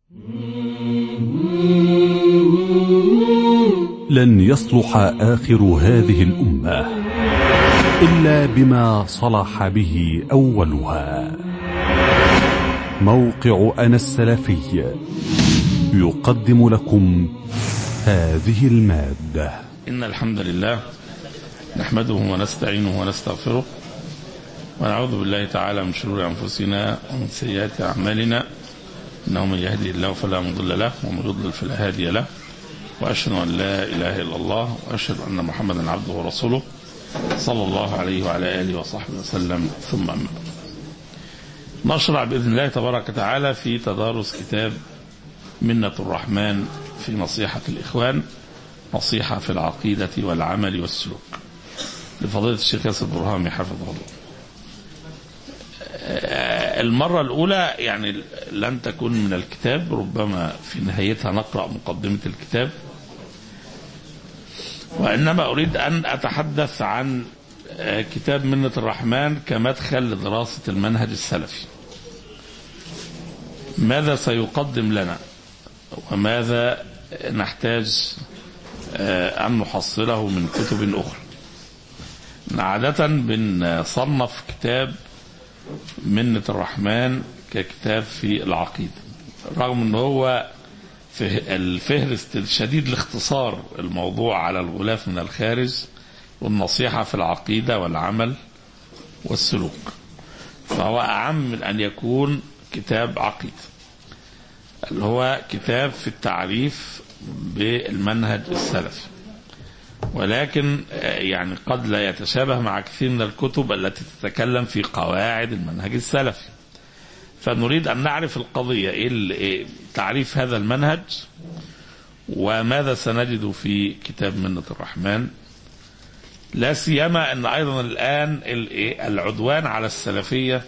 لن يصلح آخر هذه الأمة إلا بما صلح به أولها موقع أنا السلفي يقدم لكم هذه المادة إن الحمد لله نحمده ونستعينه ونستغفره ونعوذ بالله تعالى من شرور أنفسنا ومن سيئات أعمالنا إنه من يهدي الله فلا مضل له ومن يضلل فلا هادي له وأشهد أن لا إله إلا الله وأشهد أن محمدا عبده ورسوله صلى الله عليه وعلى آله وصحبه وسلم ثم أما نشرع بإذن الله تبارك وتعالى في تدارس كتاب منة الرحمن في نصيحة الإخوان نصيحة في العقيدة والعمل والسلوك لفضيلة الشيخ ياسر برهامي حفظه الله المرة الأولى يعني لن تكون من الكتاب ربما في نهايتها نقرأ مقدمة الكتاب وإنما أريد أن أتحدث عن كتاب منة الرحمن كمدخل لدراسة المنهج السلفي ماذا سيقدم لنا وماذا نحتاج أن نحصله من كتب أخرى عادة بنصنف كتاب منة الرحمن ككتاب في العقيدة رغم ان هو في الفهرست الشديد الاختصار الموضوع على الغلاف من الخارج والنصيحة في العقيدة والعمل والسلوك فهو أعم من أن يكون كتاب عقيدة اللي هو كتاب في التعريف بالمنهج السلفي ولكن يعني قد لا يتشابه مع كثير من الكتب التي تتكلم في قواعد المنهج السلفي فنريد أن نعرف القضية إيه تعريف هذا المنهج وماذا سنجد في كتاب منة الرحمن لا سيما أن أيضا الآن العدوان على السلفية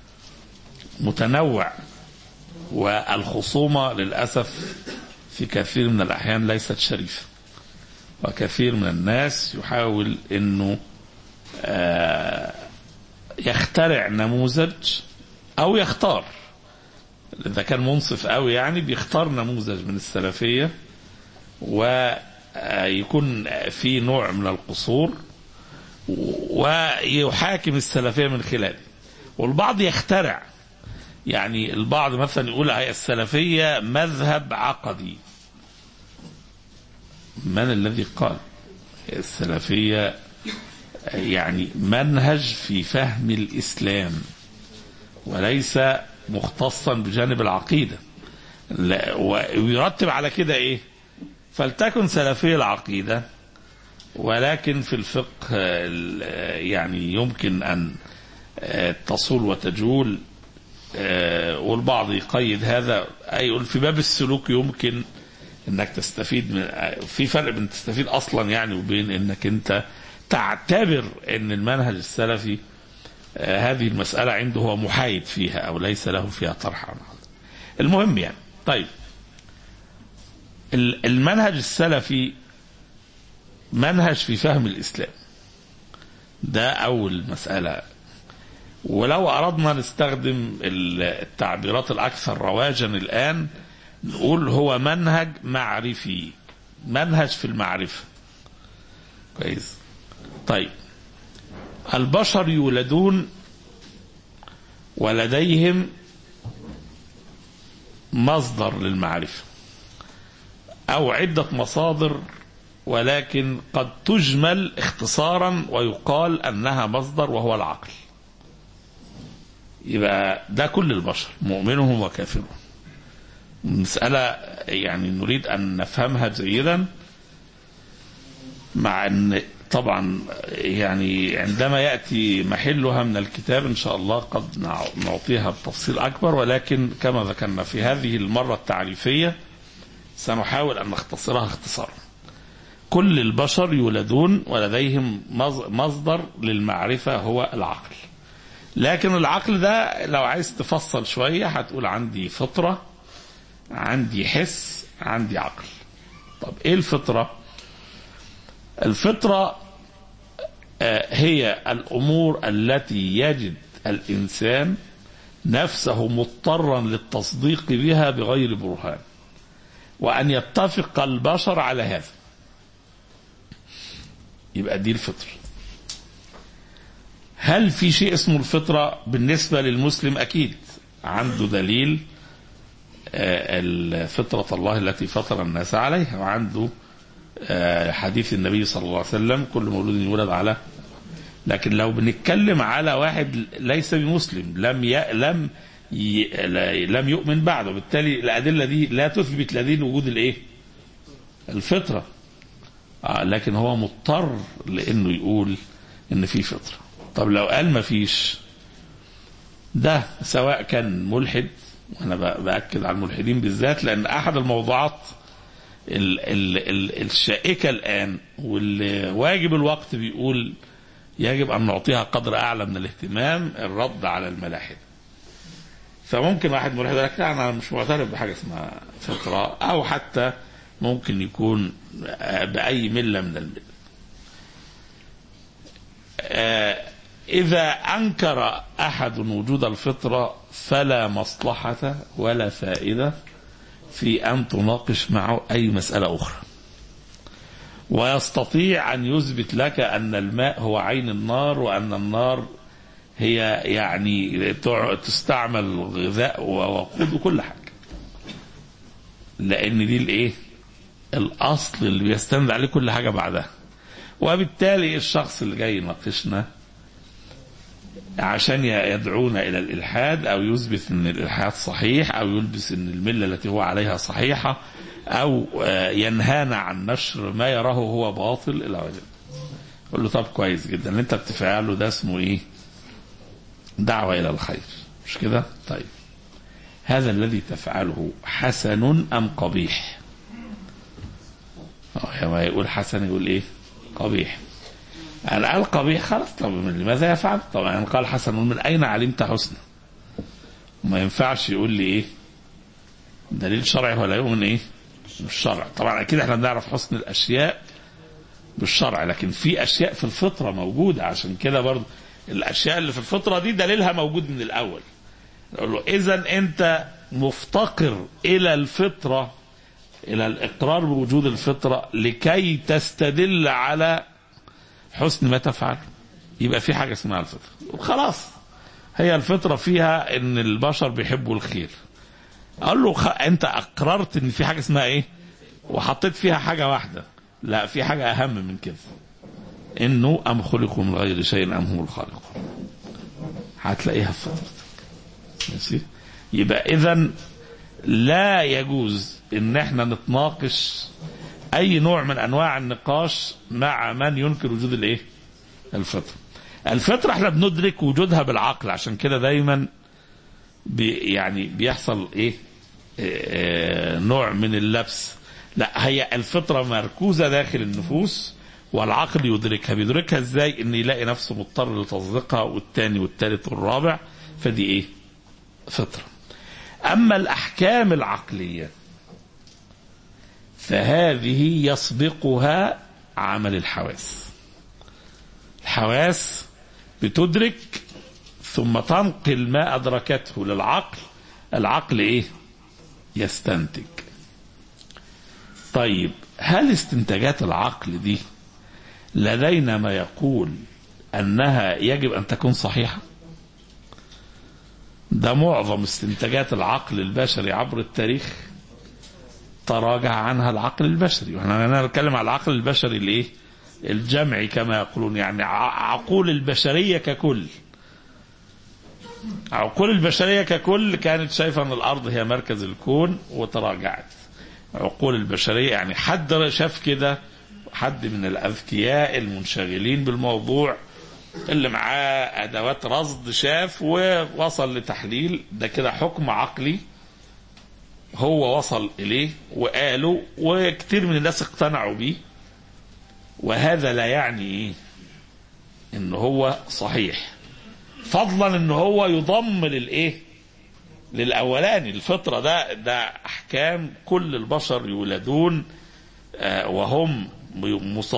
متنوع والخصومة للأسف في كثير من الأحيان ليست شريفة وكثير من الناس يحاول انه يخترع نموذج او يختار اذا كان منصف قوي يعني بيختار نموذج من السلفيه ويكون في نوع من القصور ويحاكم السلفيه من خلاله والبعض يخترع يعني البعض مثلا يقول هي السلفيه مذهب عقدي من الذي قال السلفية يعني منهج في فهم الإسلام وليس مختصا بجانب العقيدة ويرتب على كده إيه فلتكن سلفية العقيدة ولكن في الفقه يعني يمكن أن تصول وتجول والبعض يقيد هذا أي يقول في باب السلوك يمكن انك تستفيد من في فرق بين تستفيد اصلا يعني وبين انك انت تعتبر ان المنهج السلفي آه هذه المسألة عنده هو محايد فيها او ليس له فيها طرح عن المهم يعني طيب المنهج السلفي منهج في فهم الاسلام ده اول مسألة ولو اردنا نستخدم التعبيرات الاكثر رواجا الان نقول هو منهج معرفي منهج في المعرفة كويس طيب البشر يولدون ولديهم مصدر للمعرفة أو عدة مصادر ولكن قد تجمل اختصارا ويقال أنها مصدر وهو العقل يبقى ده كل البشر مؤمنهم وكافرهم مسألة يعني نريد أن نفهمها جيدا مع أن طبعا يعني عندما يأتي محلها من الكتاب إن شاء الله قد نعطيها بتفصيل أكبر ولكن كما ذكرنا في هذه المرة التعريفية سنحاول أن نختصرها اختصارا كل البشر يولدون ولديهم مصدر للمعرفة هو العقل لكن العقل ده لو عايز تفصل شوية هتقول عندي فطرة عندي حس عندي عقل طب ايه الفطرة الفطرة هي الامور التي يجد الانسان نفسه مضطرا للتصديق بها بغير برهان وأن يتفق البشر على هذا يبقى دي الفطر هل في شيء اسمه الفطرة بالنسبة للمسلم أكيد عنده دليل آه، فطرة الله التي فطر الناس عليها وعنده آه، حديث النبي صلى الله عليه وسلم كل مولود يولد على لكن لو بنتكلم على واحد ليس بمسلم لم ي... لم ي... لا- لم يؤمن بعد وبالتالي الأدلة دي لا تثبت لديه وجود الإيه؟ الفطرة آه لكن هو مضطر لأنه يقول إن في فطرة طب لو قال ما فيش ده سواء كان ملحد وانا ب- باكد على الملحدين بالذات لان احد الموضوعات ال ال ال الشائكه الان واللي واجب الوقت بيقول يجب ان نعطيها قدر اعلى من الاهتمام الرد على الملاحده. فممكن واحد ملحد يقول لك لا انا مش معترف بحاجه اسمها فطره او حتى ممكن يكون باي مله من الملل. آه، إذا أنكر أحد وجود الفطرة فلا مصلحة ولا فائدة في أن تناقش معه أي مسألة أخرى ويستطيع أن يثبت لك أن الماء هو عين النار وأن النار هي يعني تع- تستعمل غذاء ووقود وكل حاجة لأن دي الإيه الأصل اللي بيستند عليه كل حاجة بعدها وبالتالي الشخص اللي جاي يناقشنا عشان يدعونا الى الالحاد او يثبت ان الالحاد صحيح او يلبس ان المله التي هو عليها صحيحه او آه، ينهانا عن نشر ما يراه هو باطل الى غير ذلك. قول له طب كويس جدا اللي انت بتفعله ده اسمه ايه؟ دعوه الى الخير مش كده؟ طيب هذا الذي تفعله حسن ام قبيح؟ اه ما يقول حسن يقول ايه؟ قبيح أنا قال قبيح خلاص طب من لماذا يفعل؟ طبعا قال حسن من أين علمت حسنا؟ ما ينفعش يقول لي إيه؟ دليل شرعي ولا يؤمن إيه؟ بالشرع طبعا أكيد إحنا بنعرف حسن الأشياء بالشرع لكن في أشياء في الفطرة موجودة عشان كده برضه الأشياء اللي في الفطرة دي دليلها موجود من الأول نقول له إذا أنت مفتقر إلى الفطرة إلى الإقرار بوجود الفطرة لكي تستدل على حسن ما تفعل يبقى في حاجة اسمها الفطرة خلاص هي الفطرة فيها ان البشر بيحبوا الخير قال له خ... انت اقررت ان في حاجة اسمها ايه وحطيت فيها حاجة واحدة لا في حاجة اهم من كده انه ام خلقوا من غير شيء ام هم الخالقون هتلاقيها في فطرتك ماشي يبقى اذا لا يجوز ان احنا نتناقش اي نوع من انواع النقاش مع من ينكر وجود الايه الفطره الفطره احنا بندرك وجودها بالعقل عشان كده دايما بي يعني بيحصل ايه آه، نوع من اللبس لا هي الفطره مركوزه داخل النفوس والعقل يدركها بيدركها ازاي ان يلاقي نفسه مضطر لتصديقها والتاني والتالت والرابع فدي ايه فطره اما الاحكام العقليه فهذه يسبقها عمل الحواس الحواس بتدرك ثم تنقل ما أدركته للعقل العقل إيه يستنتج طيب هل استنتاجات العقل دي لدينا ما يقول أنها يجب أن تكون صحيحة ده معظم استنتاجات العقل البشري عبر التاريخ تراجع عنها العقل البشري واحنا هنا نتكلم على العقل البشري الايه الجمعي كما يقولون يعني ع- عقول البشرية ككل عقول البشرية ككل كانت شايفة ان الارض هي مركز الكون وتراجعت عقول البشرية يعني حد شاف كده حد من الاذكياء المنشغلين بالموضوع اللي معاه ادوات رصد شاف ووصل لتحليل ده كده حكم عقلي هو وصل اليه وقالوا وكتير من الناس اقتنعوا بيه وهذا لا يعني ايه ان هو صحيح فضلا ان هو يضم للايه للاولاني الفطره ده ده احكام كل البشر يولدون آه، وهم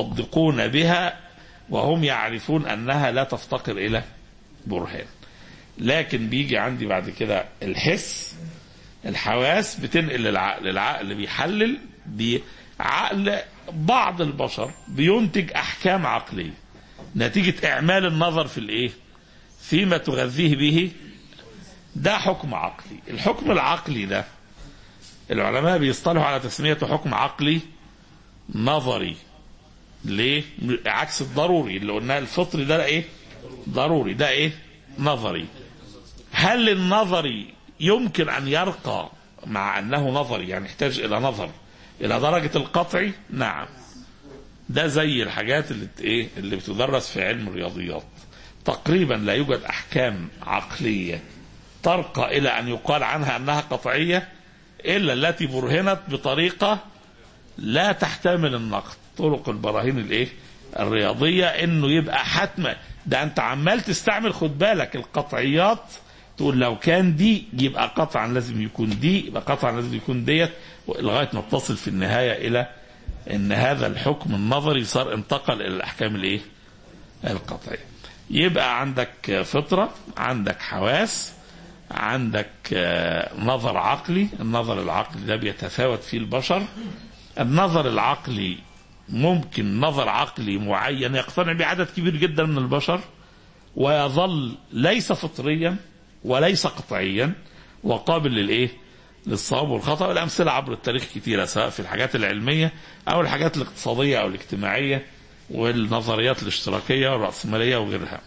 مصدقون بها وهم يعرفون انها لا تفتقر الى برهان لكن بيجي عندي بعد كده الحس الحواس بتنقل للعقل العقل بيحلل بعقل بعض البشر بينتج احكام عقليه نتيجه اعمال النظر في الايه فيما تغذيه به ده حكم عقلي الحكم العقلي ده العلماء بيصطلحوا على تسميته حكم عقلي نظري ليه عكس الضروري اللي قلناه الفطري ده ايه ضروري ده ايه نظري هل النظري يمكن ان يرقى مع انه نظري يعني يحتاج الى نظر الى درجه القطعي نعم ده زي الحاجات اللي ايه اللي بتدرس في علم الرياضيات تقريبا لا يوجد احكام عقليه ترقى الى ان يقال عنها انها قطعيه الا التي برهنت بطريقه لا تحتمل النقد طرق البراهين الايه الرياضيه انه يبقى حتما ده انت عمال تستعمل خد بالك القطعيات تقول لو كان دي يبقى قطعا لازم يكون دي يبقى قطعا لازم يكون ديت لغايه ما تصل في النهايه الى ان هذا الحكم النظري صار انتقل الى الاحكام الايه القطعيه يبقى عندك فطره عندك حواس عندك نظر عقلي النظر العقلي ده بيتفاوت فيه البشر النظر العقلي ممكن نظر عقلي معين يقتنع بعدد كبير جدا من البشر ويظل ليس فطريا وليس قطعيا وقابل للايه للصواب والخطا والامثله عبر التاريخ كثيره سواء في الحاجات العلميه او الحاجات الاقتصاديه او الاجتماعيه والنظريات الاشتراكيه والراسماليه وغيرها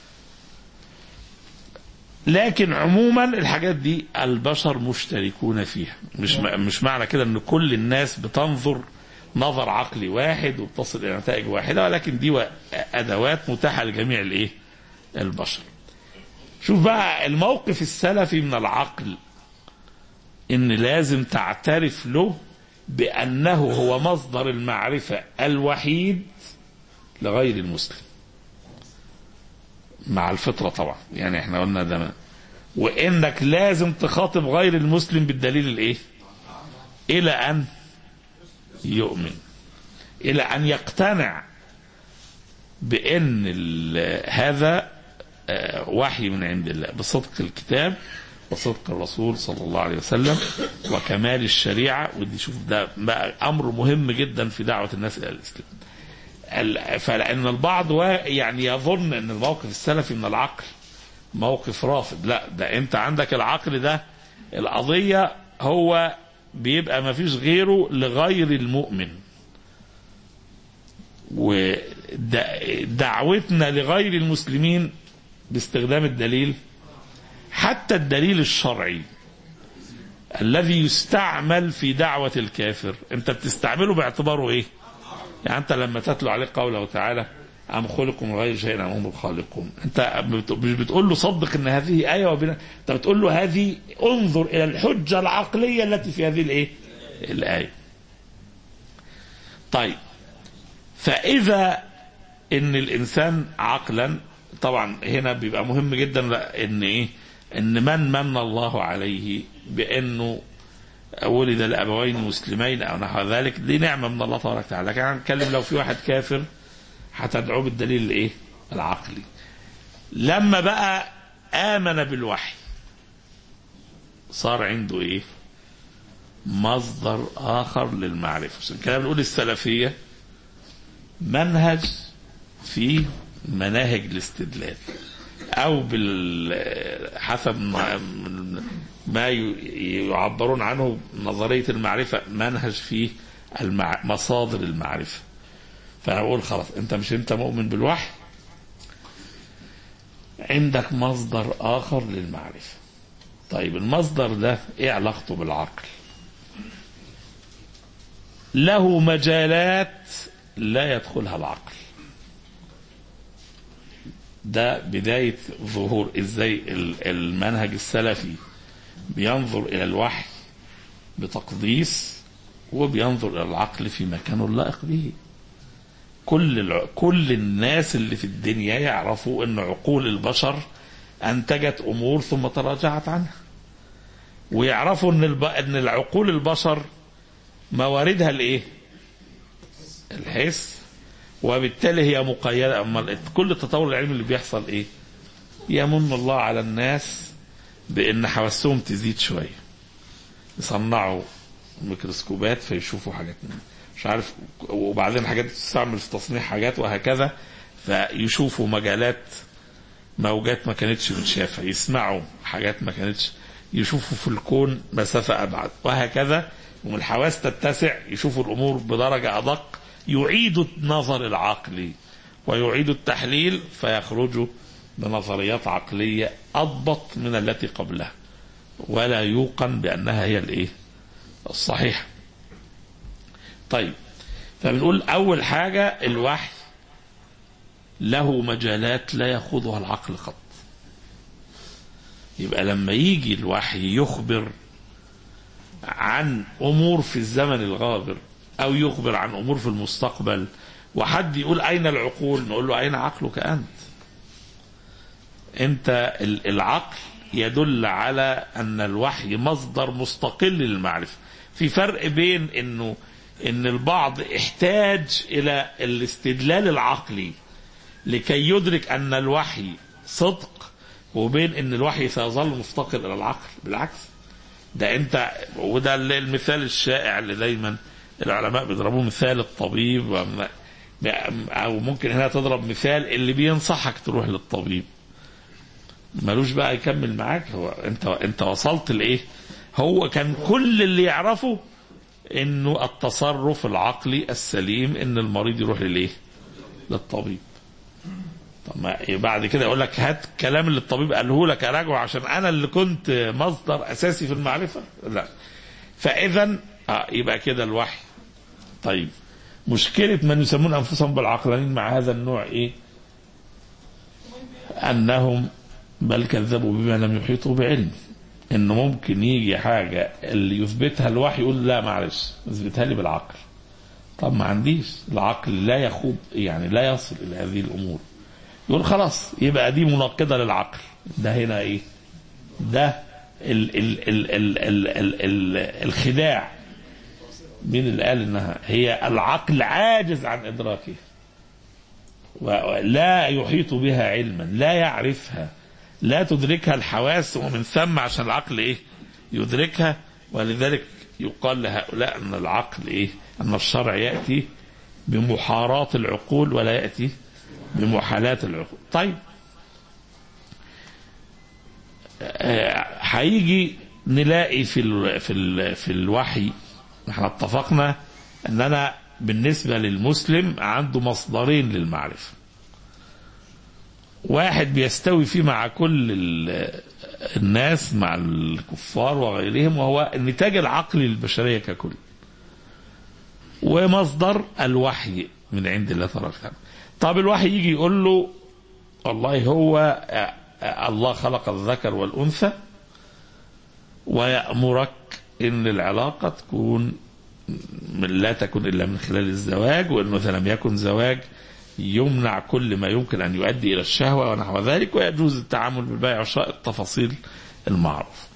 لكن عموما الحاجات دي البشر مشتركون فيها مش مش معنى كده ان كل الناس بتنظر نظر عقلي واحد وبتصل الى نتائج واحده ولكن دي ادوات متاحه لجميع الايه البشر شوف بقى الموقف السلفي من العقل ان لازم تعترف له بانه هو مصدر المعرفه الوحيد لغير المسلم مع الفطره طبعا يعني احنا قلنا ده وانك لازم تخاطب غير المسلم بالدليل الايه الى ان يؤمن الى ان يقتنع بان هذا وحي من عند الله بصدق الكتاب وصدق الرسول صلى الله عليه وسلم وكمال الشريعه ودي شوف ده بقى امر مهم جدا في دعوه الناس الى الاسلام فلان البعض يعني يظن ان الموقف السلفي من العقل موقف رافض لا ده انت عندك العقل ده القضيه هو بيبقى ما فيش غيره لغير المؤمن ودعوتنا لغير المسلمين باستخدام الدليل حتى الدليل الشرعي الذي يستعمل في دعوة الكافر انت بتستعمله باعتباره ايه يعني انت لما تتلو عليه قوله تعالى أم خلقوا من غير شيء أم هم الخالقون أنت مش بتقول له صدق أن هذه آية وبنا أنت بتقول له هذه انظر إلى الحجة العقلية التي في هذه الإيه الآية طيب فإذا إن الإنسان عقلا طبعا هنا بيبقى مهم جدا ان ايه ان من من الله عليه بانه ولد لابوين مسلمين او نحو ذلك دي نعمه من الله تبارك وتعالى لكن هنتكلم لو في واحد كافر هتدعوه بالدليل الايه العقلي لما بقى امن بالوحي صار عنده ايه مصدر اخر للمعرفه عشان كده بنقول السلفيه منهج في مناهج الاستدلال او بال حسب ما, ما يعبرون عنه نظريه المعرفه منهج في المع... مصادر المعرفه فانا بقول خلاص انت مش انت مؤمن بالوحي عندك مصدر اخر للمعرفه طيب المصدر ده ايه علاقته بالعقل له مجالات لا يدخلها العقل ده بداية ظهور ازاي المنهج السلفي بينظر الى الوحي بتقديس وبينظر الى العقل في مكانه اللائق به كل الع... كل الناس اللي في الدنيا يعرفوا ان عقول البشر انتجت امور ثم تراجعت عنها ويعرفوا ان الب... ان العقول البشر مواردها الايه الحس وبالتالي هي مقيده اما كل التطور العلمي اللي بيحصل ايه يمن الله على الناس بان حواسهم تزيد شويه يصنعوا ميكروسكوبات فيشوفوا حاجات من مش عارف وبعدين حاجات تستعمل في تصنيع حاجات وهكذا فيشوفوا مجالات موجات ما كانتش متشافه يسمعوا حاجات ما كانتش يشوفوا في الكون مسافه ابعد وهكذا ومن الحواس تتسع يشوفوا الامور بدرجه ادق يعيدوا النظر العقلي ويعيدوا التحليل فيخرجوا بنظريات عقليه اضبط من التي قبلها ولا يوقن بانها هي الايه؟ الصحيحه. طيب فبنقول اول حاجه الوحي له مجالات لا يخوضها العقل قط. يبقى لما يجي الوحي يخبر عن امور في الزمن الغابر او يخبر عن امور في المستقبل وحد يقول اين العقول نقول له اين عقلك انت انت العقل يدل على ان الوحي مصدر مستقل للمعرفه في فرق بين انه ان البعض احتاج الى الاستدلال العقلي لكي يدرك ان الوحي صدق وبين ان الوحي سيظل مفتقر الى العقل بالعكس ده انت وده المثال الشائع اللي دايما العلماء بيضربوه مثال الطبيب او ممكن هنا تضرب مثال اللي بينصحك تروح للطبيب ملوش بقى يكمل معاك هو انت انت وصلت لايه هو كان كل اللي يعرفه انه التصرف العقلي السليم ان المريض يروح للايه للطبيب طب ما بعد كده يقول لك هات الكلام اللي الطبيب قاله لك اراجعه عشان انا اللي كنت مصدر اساسي في المعرفه لا فاذا آه يبقى كده الوحي طيب مشكله من يسمون انفسهم بالعقلانيين مع هذا النوع ايه انهم بل كذبوا بما لم يحيطوا بعلم انه ممكن يجي حاجه اللي يثبتها الوحي يقول لا معلش اثبتها لي بالعقل طب ما عنديش العقل لا يخوض يعني لا يصل الى هذه الامور يقول خلاص يبقى دي مناقضه للعقل ده هنا ايه ده ال ال ال ال ال ال ال الخداع مين اللي قال انها هي العقل عاجز عن ادراكها ولا يحيط بها علما لا يعرفها لا تدركها الحواس ومن ثم عشان العقل ايه يدركها ولذلك يقال لهؤلاء ان العقل ايه ان الشرع ياتي بمحاراة العقول ولا ياتي بمحالات العقول طيب هيجي نلاقي في ال في ال في الوحي احنا اتفقنا ان انا بالنسبه للمسلم عنده مصدرين للمعرفه واحد بيستوي فيه مع كل الناس مع الكفار وغيرهم وهو النتاج العقلي للبشريه ككل ومصدر الوحي من عند الله تبارك وتعالى طب الوحي يجي يقول له والله هو الله خلق الذكر والانثى ويامرك ان العلاقه تكون من لا تكن الا من خلال الزواج وانه اذا لم يكن زواج يمنع كل ما يمكن ان يؤدي الى الشهوه ونحو ذلك ويجوز التعامل بالبيع والشراء التفاصيل المعروف.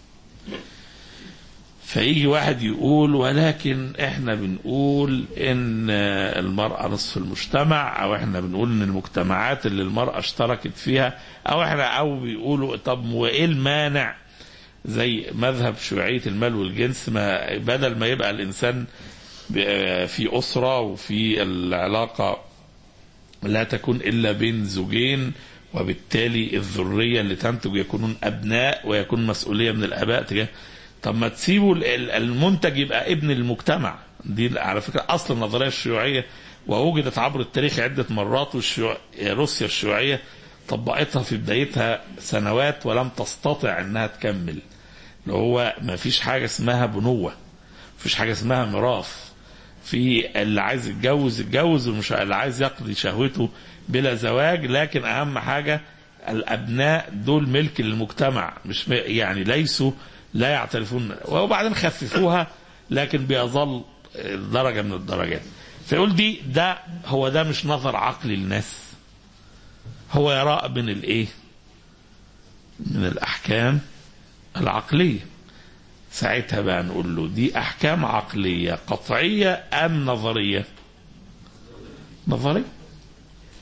فيجي واحد يقول ولكن احنا بنقول ان المرأة نصف المجتمع او احنا بنقول ان المجتمعات اللي المرأة اشتركت فيها او احنا او بيقولوا طب وايه المانع زي مذهب شيوعية المال والجنس ما بدل ما يبقى الانسان في اسرة وفي العلاقة لا تكون الا بين زوجين وبالتالي الذرية اللي تنتج يكونون ابناء ويكون مسؤولية من الاباء تجاه طب ما تسيبوا المنتج يبقى ابن المجتمع دي على فكره اصل النظريه الشيوعيه ووجدت عبر التاريخ عده مرات والشيوع... روسيا الشيوعيه طبقتها في بدايتها سنوات ولم تستطع انها تكمل اللي هو ما فيش حاجه اسمها بنوه ما فيش حاجه اسمها ميراث في اللي عايز يتجوز يتجوز ومش اللي عايز يقضي شهوته بلا زواج لكن اهم حاجه الابناء دول ملك للمجتمع مش يعني ليسوا لا يعترفون وبعدين خففوها لكن بيظل درجة من الدرجات فيقول دي ده هو ده مش نظر عقلي للناس هو يراء من الايه من الاحكام العقلية ساعتها بقى نقول له دي احكام عقلية قطعية ام نظرية نظرية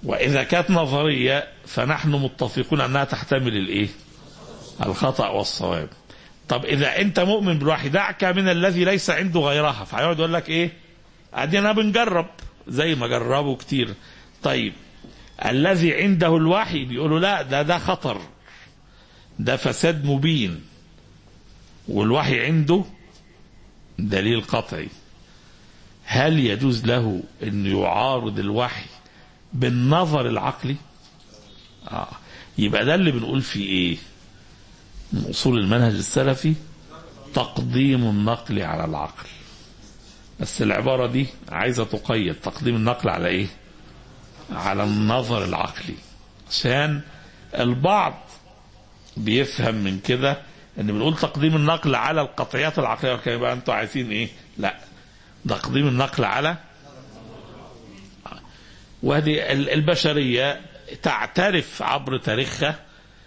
وإذا كانت نظرية فنحن متفقون أنها تحتمل الإيه الخطأ والصواب طب إذا أنت مؤمن بالوحي دعك من الذي ليس عنده غيرها فهيقعد يقول لك إيه أدينا بنجرب زي ما جربوا كتير طيب الذي عنده الوحي بيقولوا لا ده ده خطر ده فساد مبين والوحي عنده دليل قطعي هل يجوز له أن يعارض الوحي بالنظر العقلي آه. يبقى ده اللي بنقول فيه ايه من اصول المنهج السلفي تقديم النقل على العقل بس العبارة دي عايزة تقيد تقديم النقل على ايه على النظر العقلي عشان البعض بيفهم من كده ان بنقول تقديم النقل على القطعيات العقلية يبقى انتوا عايزين ايه لا تقديم النقل على وهذه البشرية تعترف عبر تاريخها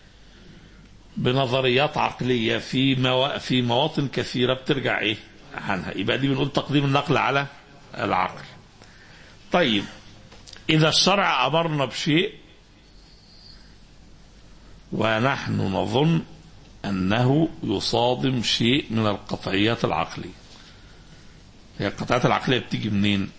بنظريات عقلية في موا... في مواطن كثيرة بترجع ايه عنها يبقى دي بنقول تقديم النقل على العقل طيب إذا الشرع أمرنا بشيء ونحن نظن أنه يصادم شيء من القطعيات العقلية هي القطعيات العقلية بتيجي منين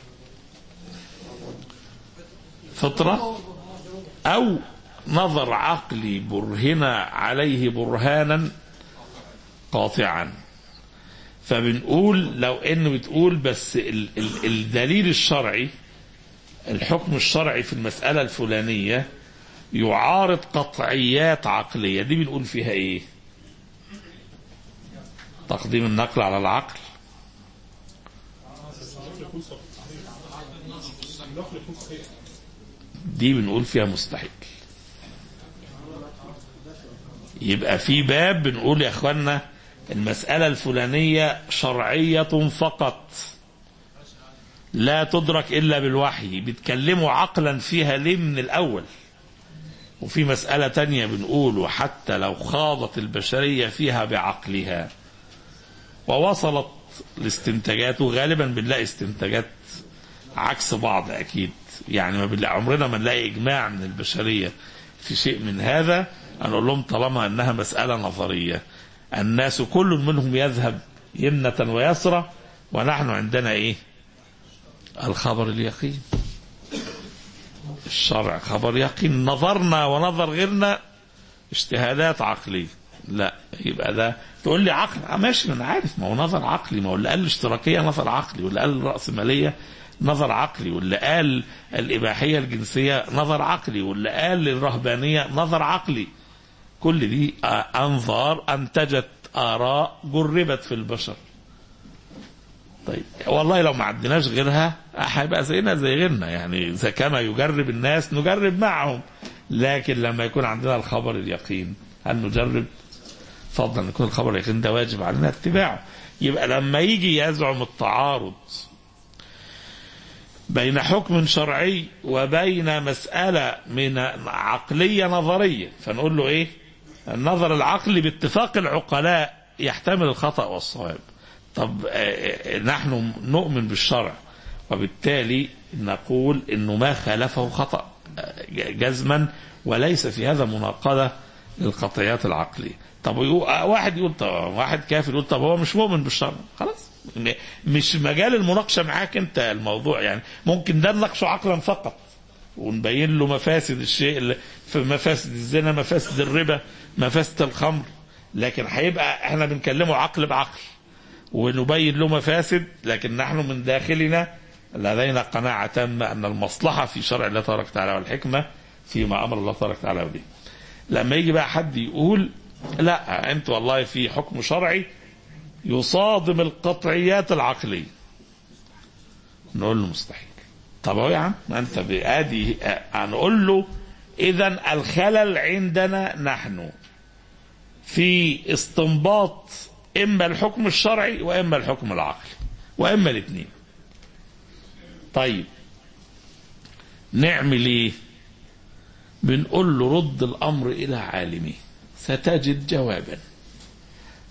فطرة أو نظر عقلي برهنا عليه برهانا قاطعا فبنقول لو انه بتقول بس ال ال الدليل الشرعي الحكم الشرعي في المسألة الفلانية يعارض قطعيات عقلية دي بنقول فيها ايه تقديم النقل على العقل دي بنقول فيها مستحيل يبقى في باب بنقول يا اخوانا المسألة الفلانية شرعية فقط لا تدرك إلا بالوحي بيتكلموا عقلا فيها ليه من الأول وفي مسألة تانية بنقول وحتى لو خاضت البشرية فيها بعقلها ووصلت لاستنتاجات وغالبا بنلاقي استنتاجات عكس بعض أكيد يعني ما بنلاقي عمرنا ما نلاقي إجماع من البشرية في شيء من هذا أنا أقول لهم طالما أنها مسألة نظرية الناس كل منهم يذهب يمنة ويسرى ونحن عندنا إيه الخبر اليقين الشرع خبر يقين نظرنا ونظر غيرنا اجتهادات عقلية لا يبقى ده تقول لي عقل آه ماشي انا عارف ما هو نظر عقلي ما هو اللي قال الاشتراكية نظر عقلي واللي قال الرأسمالية نظر عقلي واللي قال الإباحية الجنسية نظر عقلي واللي قال الرهبانية نظر عقلي كل دي أنظار أنتجت آراء جربت في البشر طيب والله لو ما عندناش غيرها هيبقى زينا زي غيرنا يعني إذا كما يجرب الناس نجرب معهم لكن لما يكون عندنا الخبر اليقين هل نجرب فضلا أن يكون الخبر اليقين ده واجب علينا اتباعه يبقى لما يجي يزعم التعارض بين حكم شرعي وبين مسألة من عقلية نظرية فنقول له ايه النظر العقلي باتفاق العقلاء يحتمل الخطأ والصواب طب نحن نؤمن بالشرع وبالتالي نقول انه ما خالفه خطأ جزما وليس في هذا مناقضة للقطعيات العقلية طب واحد يقول طب واحد كافر يقول طب هو مش مؤمن بالشرع خلاص مش مجال المناقشة معاك انت الموضوع يعني ممكن ده نناقشه عقلا فقط ونبين له مفاسد الشيء في مفاسد الزنا مفاسد الربا مفاسد الخمر لكن هيبقى احنا بنكلمه عقل بعقل ونبين له مفاسد لكن نحن من داخلنا لدينا قناعة تامة أن المصلحة في شرع الله تبارك وتعالى والحكمة فيما أمر الله تبارك وتعالى به لما يجي بقى حد يقول لا أنت والله في حكم شرعي يصادم القطعيات العقلية نقول له مستحيل طب اهو يا عم ما انت بادي هنقول له اذا الخلل عندنا نحن في استنباط اما الحكم الشرعي واما الحكم العقلي واما الاثنين طيب نعمل ايه بنقول له رد الامر الى عالمه ستجد جوابا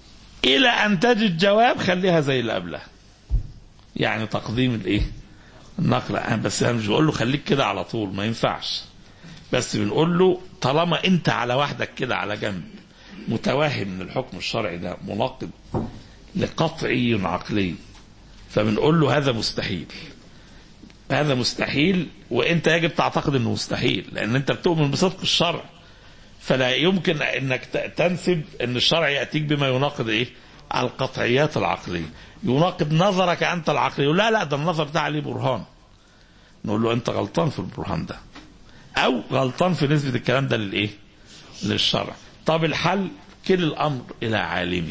الى ان تجد جواب خليها زي اللي قبلها يعني تقديم الايه النقل بس انا مش بقول له خليك كده على طول ما ينفعش بس بنقول له طالما انت على وحدك كده على جنب متوهم ان الحكم الشرعي ده مناقض لقطعي عقلي فبنقول له هذا مستحيل هذا مستحيل وانت يجب تعتقد انه مستحيل لان انت بتؤمن بصدق الشرع فلا يمكن انك تنسب ان الشرع ياتيك بما يناقض ايه القطعيات العقليه يناقض نظرك انت العقلي لا لا ده النظر ده عليه برهان نقول له انت غلطان في البرهان ده او غلطان في نسبه الكلام ده للايه للشرع طب الحل كل الامر الى عالمي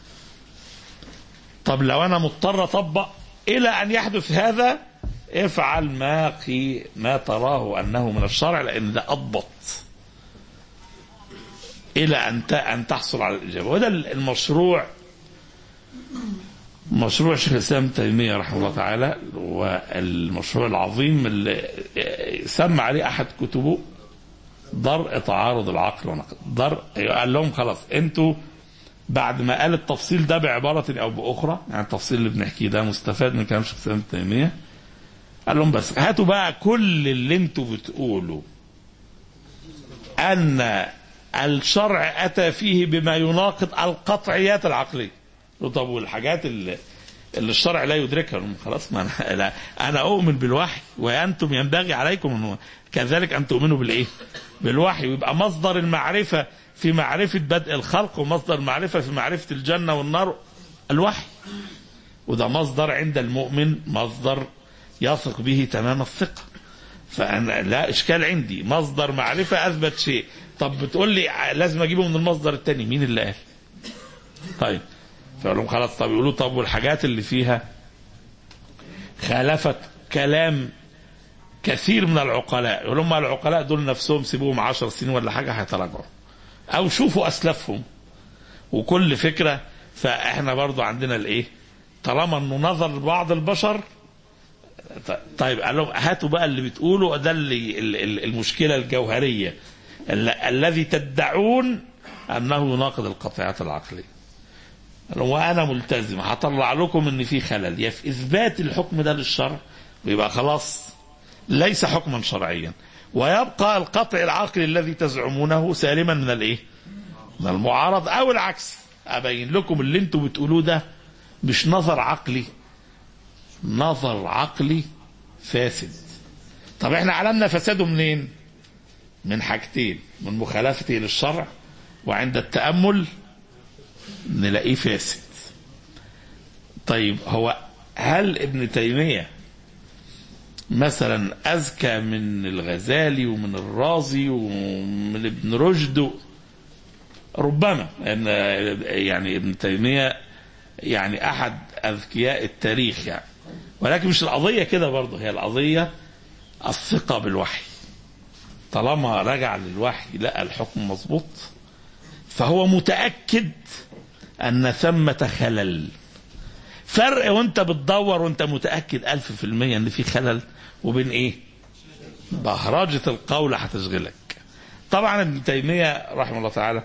طب لو انا مضطر اطبق الى ان يحدث هذا افعل ما قي ما تراه انه من الشرع لان ده اضبط الى ان ان تحصل على الاجابه وده المشروع مشروع شيخ الاسلام تيميه رحمه الله تعالى والمشروع العظيم اللي سمى عليه احد كتبه درء تعارض العقل والنقل درء قال لهم خلاص انتوا بعد ما قال التفصيل ده بعبارة أو بأخرى يعني التفصيل اللي بنحكيه ده مستفاد من كلام شيخ الإسلام تيمية قال لهم بس هاتوا بقى كل اللي انتوا بتقولوا أن الشرع أتى فيه بما يناقض القطعيات العقلية طب والحاجات اللي اللي الشرع لا يدركها خلاص ما أنا, لا أنا أؤمن بالوحي وأنتم ينبغي عليكم أن كذلك أن تؤمنوا بالإيه؟ بالوحي ويبقى مصدر المعرفة في معرفة بدء الخلق ومصدر المعرفة في معرفة الجنة والنار الوحي وده مصدر عند المؤمن مصدر يثق به تمام الثقة فأنا لا إشكال عندي مصدر معرفة أثبت شيء طب بتقول لي لازم أجيبه من المصدر الثاني مين اللي قال طيب فقال لهم خلاص طب يقولوا طب والحاجات اللي فيها خالفت كلام كثير من العقلاء يقول لهم العقلاء دول نفسهم سيبوهم عشر سنين ولا حاجة هيتراجعوا او شوفوا اسلافهم وكل فكره فاحنا برضو عندنا الايه طالما انه نظر بعض البشر طيب قال لهم هاتوا بقى اللي بتقولوا ده اللي المشكله الجوهريه الذي تدعون انه يناقض القطعيات العقليه وانا ملتزم هطلع لكم ان في خلل يا في اثبات الحكم ده للشرع ويبقى خلاص ليس حكما شرعيا ويبقى القطع العقلي الذي تزعمونه سالما من الايه؟ من المعارض او العكس ابين لكم اللي انتم بتقولوه ده مش نظر عقلي نظر عقلي فاسد طب احنا علمنا فساده منين؟ من حاجتين من مخالفته للشرع وعند التامل نلاقيه فاسد طيب هو هل ابن تيميه مثلا أذكى من الغزالي ومن الرازي ومن ابن رشد ربما يعني ابن تيمية يعني أحد أذكياء التاريخ يعني ولكن مش القضية كده برضه هي القضية الثقة بالوحي طالما رجع للوحي لقى الحكم مظبوط فهو متأكد أن ثمة خلل فرق وانت بتدور وانت متأكد ألف في المية ان في خلل وبين ايه بهرجة القول هتشغلك طبعا ابن تيمية رحمه الله تعالى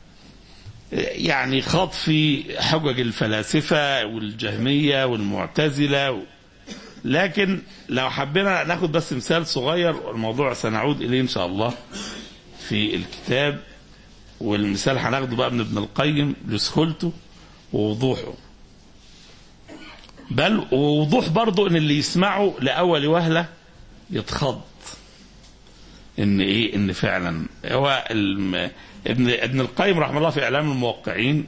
يعني خاض في حجج الفلاسفة والجهمية والمعتزلة و... لكن لو حبينا ناخد بس مثال صغير الموضوع سنعود إليه إن شاء الله في الكتاب والمثال هناخده بقى من ابن القيم لسهولته ووضوحه بل ووضوح برضه ان اللي يسمعه لاول وهله يتخض ان ايه ان فعلا هو ابن ابن القيم رحمه الله في اعلام الموقعين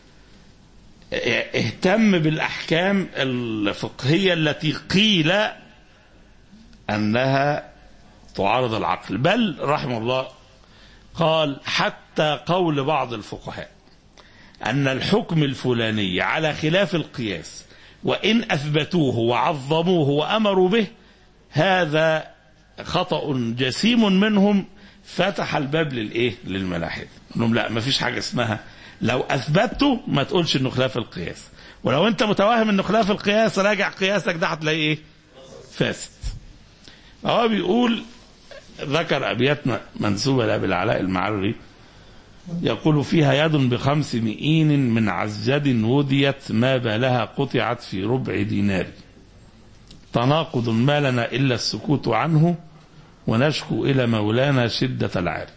اهتم بالاحكام الفقهيه التي قيل انها تعارض العقل بل رحمه الله قال حتى قول بعض الفقهاء ان الحكم الفلاني على خلاف القياس وإن أثبتوه وعظموه وأمروا به هذا خطأ جسيم منهم فتح الباب للإيه للملاحدة انهم لا ما فيش حاجة اسمها لو أثبته ما تقولش إنه خلاف القياس ولو أنت متوهم إنه خلاف القياس راجع قياسك ده هتلاقيه إيه فاسد هو بيقول ذكر أبيات منسوبة لأبي العلاء المعري يقول فيها يد بخمس مئين من عزجد وديت ما بالها قطعت في ربع دينار تناقض ما لنا إلا السكوت عنه ونشكو إلى مولانا شدة العار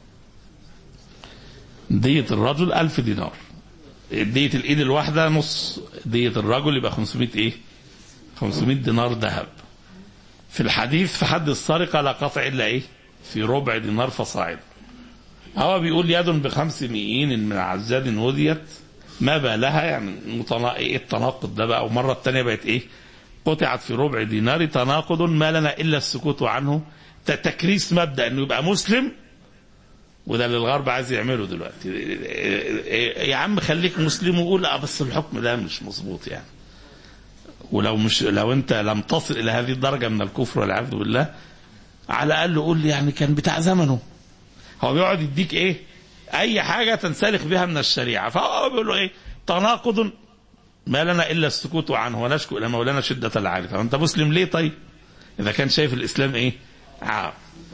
دية الرجل ألف دينار دية الإيد الواحدة نص دية الرجل يبقى 500 إيه 500 دينار ذهب في الحديث في حد السرقة لا قطع إلا إيه في ربع دينار فصاعد هو بيقول يد بخمس مئين من عزاد وديت ما بالها يعني متنا... ايه التناقض ده بقى ومرة التانية بقت ايه قطعت في ربع دينار تناقض ما لنا الا السكوت عنه تكريس مبدا انه يبقى مسلم وده اللي الغرب عايز يعمله دلوقتي يا عم خليك مسلم وقول لا بس الحكم ده مش مظبوط يعني ولو مش لو انت لم تصل الى هذه الدرجه من الكفر والعياذ بالله على الاقل قول لي يعني كان بتاع زمنه هو بيقعد يديك ايه اي حاجه تنسلخ بها من الشريعه فهو بيقول له ايه تناقض ما لنا الا السكوت عنه ونشكو الى مولانا شده العارف فانت مسلم ليه طيب اذا كان شايف الاسلام ايه عار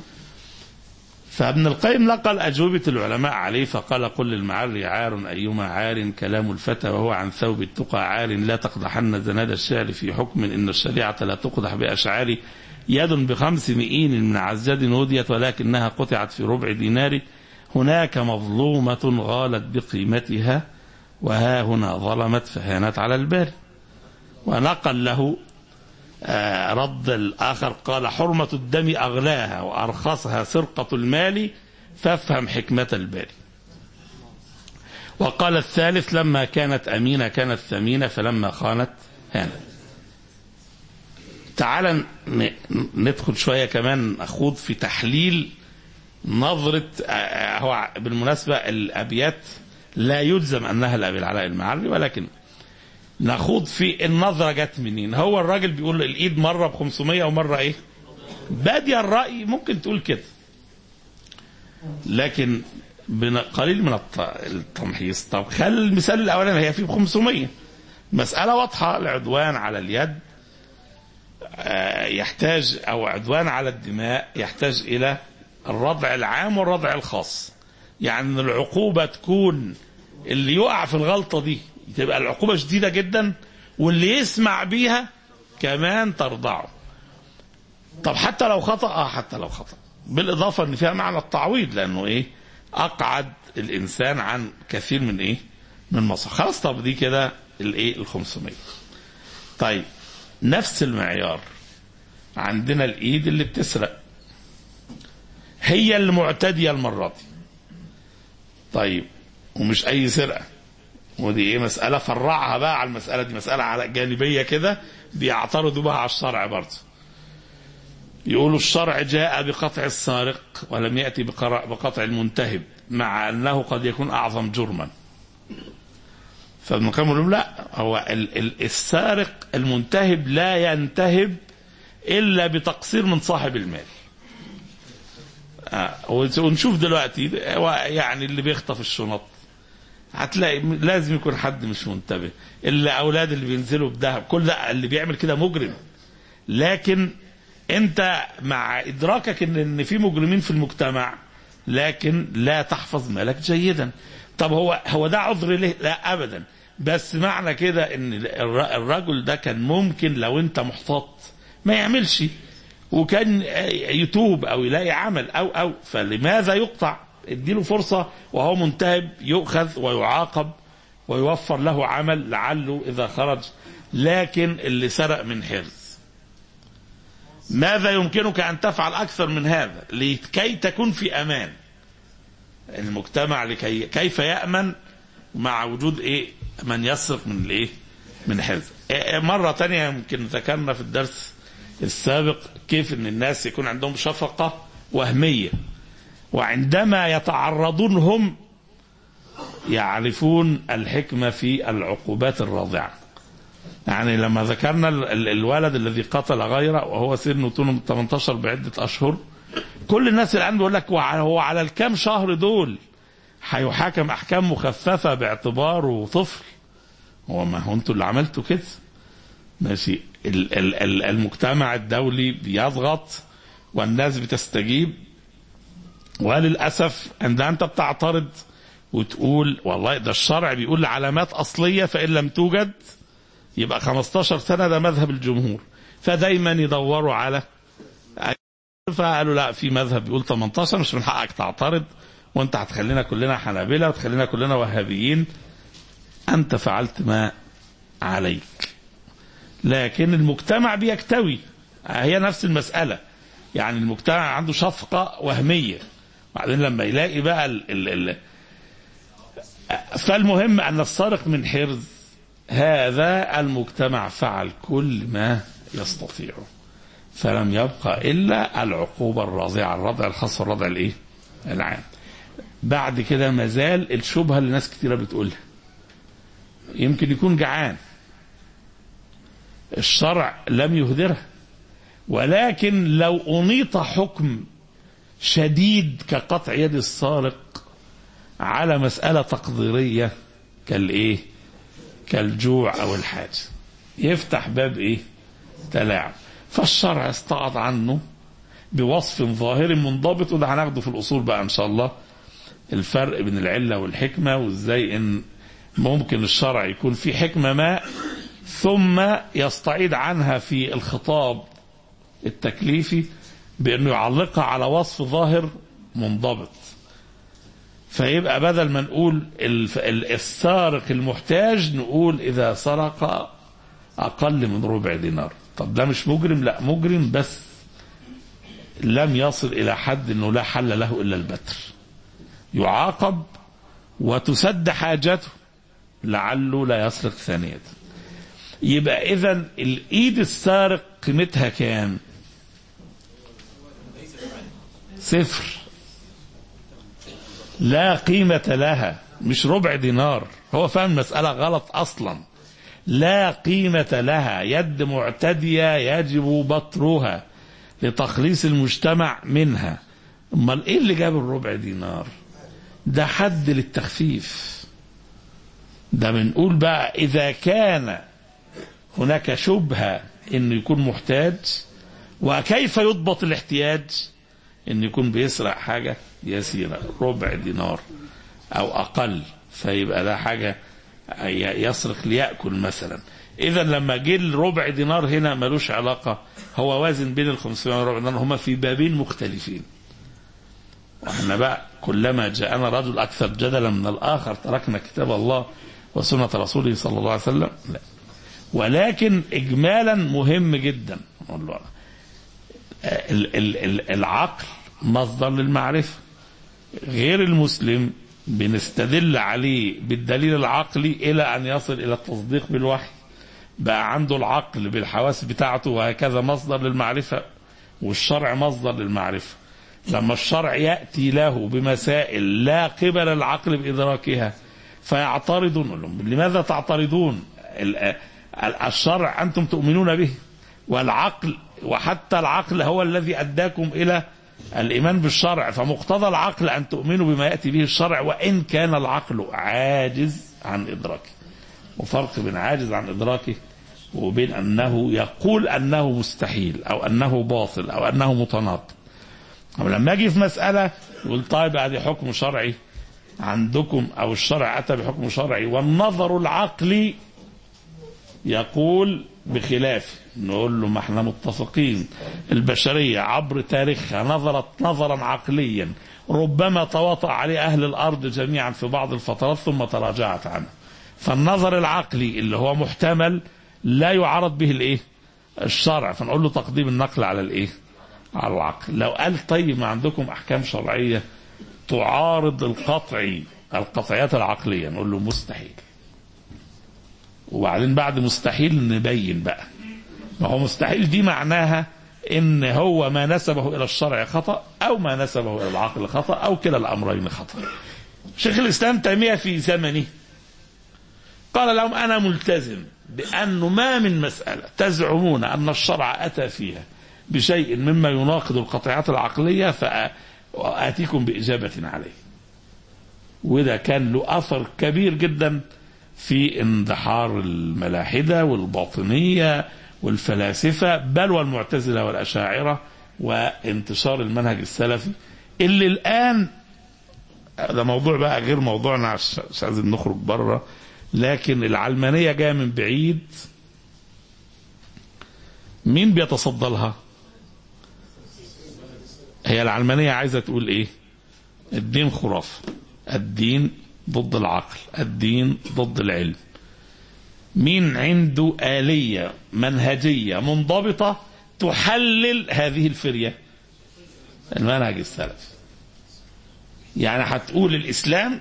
فابن القيم نقل أجوبة العلماء عليه فقال قل للمعر عار أيما عار كلام الفتى وهو عن ثوب التقى عار لا تقدحن زناد الشعر في حكم إن الشريعة لا تقدح بأشعار يد بخمس مئين من عزاد وديت ولكنها قطعت في ربع دينار هناك مظلومة غالت بقيمتها وها هنا ظلمت فهانت على الباري ونقل له آه رد الآخر قال حرمة الدم أغلاها وأرخصها سرقة المال فافهم حكمة الباري وقال الثالث لما كانت أمينة كانت ثمينة فلما خانت هانت تعال ندخل شوية كمان نخوض في تحليل نظرة هو بالمناسبة الأبيات لا يلزم أنها لأبي العلاء المعري ولكن نخوض في النظرة جت منين هو الراجل بيقول الإيد مرة ب 500 ومرة إيه بادي الرأي ممكن تقول كده لكن قليل من التمحيص طب خلي المثال الأولاني هي فيه ب 500 مسألة واضحة العدوان على اليد يحتاج او عدوان على الدماء يحتاج الى الردع العام والردع الخاص يعني العقوبة تكون اللي يقع في الغلطة دي تبقى العقوبة شديدة جدا واللي يسمع بيها كمان ترضعه طب حتى لو خطأ اه حتى لو خطأ بالإضافة ان فيها معنى التعويض لأنه ايه أقعد الإنسان عن كثير من ايه من مصر خلاص طب دي كده الايه ال 500 طيب نفس المعيار عندنا الايد اللي بتسرق هي المعتدية المرة دي طيب ومش اي سرقة ودي ايه مسألة فرعها بقى على المسألة دي مسألة على جانبية كده بيعترضوا بها على الشرع برضه يقولوا الشرع جاء بقطع السارق ولم يأتي بقطع المنتهب مع أنه قد يكون أعظم جرما فابن القيم يقول لا هو السارق المنتهب لا ينتهب الا بتقصير من صاحب المال آه ونشوف دلوقتي يعني اللي بيخطف الشنط هتلاقي لازم يكون حد مش منتبه الا اولاد اللي بينزلوا بذهب كل ده اللي بيعمل كده مجرم لكن انت مع ادراكك ان ان في مجرمين في المجتمع لكن لا تحفظ مالك جيدا طب هو هو ده عذر ليه؟ لا ابدا بس معنى كده ان الرجل ده كان ممكن لو انت محتاط ما يعملش وكان يتوب او يلاقي عمل او او فلماذا يقطع؟ اديله فرصه وهو منتهب يؤخذ ويعاقب ويوفر له عمل لعله اذا خرج لكن اللي سرق من حرز ماذا يمكنك ان تفعل اكثر من هذا لكي تكون في امان المجتمع لكي كيف يامن مع وجود ايه من يسرق من الايه من الحرز مرة تانية يمكن ذكرنا في الدرس السابق كيف ان الناس يكون عندهم شفقة وهمية وعندما يتعرضون هم يعرفون الحكمة في العقوبات الراضعة يعني لما ذكرنا الولد الذي قتل غيره وهو سنه 18 بعدة أشهر كل الناس الآن بيقول لك هو على الكام شهر دول هيحاكم أحكام مخففة باعتباره طفل هو ما هو انتوا اللي عملتوا كده ماشي ال ال ال المجتمع الدولي بيضغط والناس بتستجيب وللأسف عندما أنت بتعترض وتقول والله ده الشرع بيقول علامات أصلية فإن لم توجد يبقى 15 سنة ده مذهب الجمهور فدايما يدوروا على فقالوا لا في مذهب بيقول 18 مش من حقك تعترض وانت هتخلينا كلنا حنابلة وتخلينا كلنا وهابيين انت فعلت ما عليك لكن المجتمع بيكتوي هي نفس المسألة يعني المجتمع عنده شفقة وهمية بعدين لما يلاقي بقى ال ال ال فالمهم أن السارق من حرز هذا المجتمع فعل كل ما يستطيع فلم يبقى إلا العقوبة الراضعة الرضع الخاص والرضع الإيه؟ العام بعد كده مازال الشبهة اللي ناس كتيرة بتقولها يمكن يكون جعان الشرع لم يهدره ولكن لو أنيط حكم شديد كقطع يد السارق على مسألة تقديرية كالإيه كالجوع أو الحاجة يفتح باب إيه تلاعب فالشرع استعاض عنه بوصف ظاهر منضبط وده هناخده في الأصول بقى إن شاء الله الفرق بين العلة والحكمة وإزاي إن ممكن الشرع يكون في حكمة ما ثم يستعيد عنها في الخطاب التكليفي بأنه يعلقها على وصف ظاهر منضبط فيبقى بدل ما نقول السارق المحتاج نقول إذا سرق أقل من ربع دينار طب ده مش مجرم لا مجرم بس لم يصل إلى حد أنه لا حل له إلا البتر يعاقب وتسد حاجته لعله لا يسرق ثانية يبقى إذا الإيد السارق قيمتها كام صفر لا قيمة لها مش ربع دينار هو فاهم المسألة غلط أصلا لا قيمة لها يد معتدية يجب بطرها لتخليص المجتمع منها امال ايه اللي جاب الربع دينار ده حد للتخفيف ده بنقول بقى اذا كان هناك شبهة انه يكون محتاج وكيف يضبط الاحتياج ان يكون بيسرق حاجة يسيرة ربع دينار او اقل فيبقى ده حاجة يسرق ليأكل مثلا اذا لما جه الربع دينار هنا ملوش علاقة هو وازن بين ال 500 والربع دينار هما في بابين مختلفين واحنا بقى كلما جاءنا رجل اكثر جدلا من الاخر تركنا كتاب الله وسنة رسوله صلى الله عليه وسلم لا ولكن اجمالا مهم جدا العقل مصدر للمعرفة غير المسلم بنستدل عليه بالدليل العقلي الى ان يصل الى التصديق بالوحي بقى عنده العقل بالحواس بتاعته وهكذا مصدر للمعرفة والشرع مصدر للمعرفة لما الشرع يأتي له بمسائل لا قبل العقل بإدراكها فيعترضون لهم لماذا تعترضون الشرع أنتم تؤمنون به والعقل وحتى العقل هو الذي أداكم إلى الإيمان بالشرع فمقتضى العقل أن تؤمنوا بما يأتي به الشرع وإن كان العقل عاجز عن إدراكه وفرق بين عاجز عن إدراكه وبين أنه يقول أنه مستحيل أو أنه باطل أو أنه متناقض لما أجي في مسألة يقول طيب هذه حكم شرعي عندكم أو الشرع أتى بحكم شرعي والنظر العقلي يقول بخلاف نقول له ما احنا متفقين البشرية عبر تاريخها نظرت نظرا عقليا ربما تواطأ عليه أهل الأرض جميعا في بعض الفترات ثم تراجعت عنه فالنظر العقلي اللي هو محتمل لا يعارض به الايه الشرع فنقول له تقديم النقل على الايه على العقل لو قال طيب ما عندكم احكام شرعيه تعارض القطعي القطعيات العقليه نقول له مستحيل وبعدين بعد مستحيل نبين بقى ما هو مستحيل دي معناها ان هو ما نسبه الى الشرع خطا او ما نسبه الى العقل خطا او كلا الامرين خطا شيخ الاسلام تيميه في زمنه قال لهم انا ملتزم بانه ما من مساله تزعمون ان الشرع اتى فيها بشيء مما يناقض القطعيات العقليه فاتيكم باجابه عليه وده كان له اثر كبير جدا في اندحار الملاحده والباطنيه والفلاسفه بل والمعتزله والاشاعره وانتشار المنهج السلفي اللي الان ده موضوع بقى غير موضوعنا مش عايزين نخرج بره لكن العلمانيه جايه من بعيد مين بيتصدى لها هي العلمانية عايزة تقول ايه الدين خرافة الدين ضد العقل الدين ضد العلم مين عنده آلية منهجية منضبطة تحلل هذه الفرية المنهج السلفي يعني هتقول الإسلام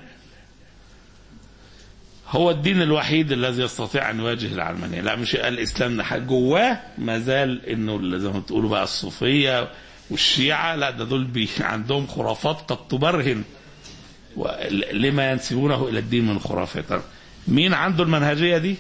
هو الدين الوحيد الذي يستطيع ان يواجه العلمانيه، لا مش الاسلام جواه ما زال انه زي ما بتقولوا بقى الصوفيه والشيعه لا ده دول بي عندهم خرافات قد تبرهن لما ينسبونه الى الدين من خرافات. مين عنده المنهجيه دي؟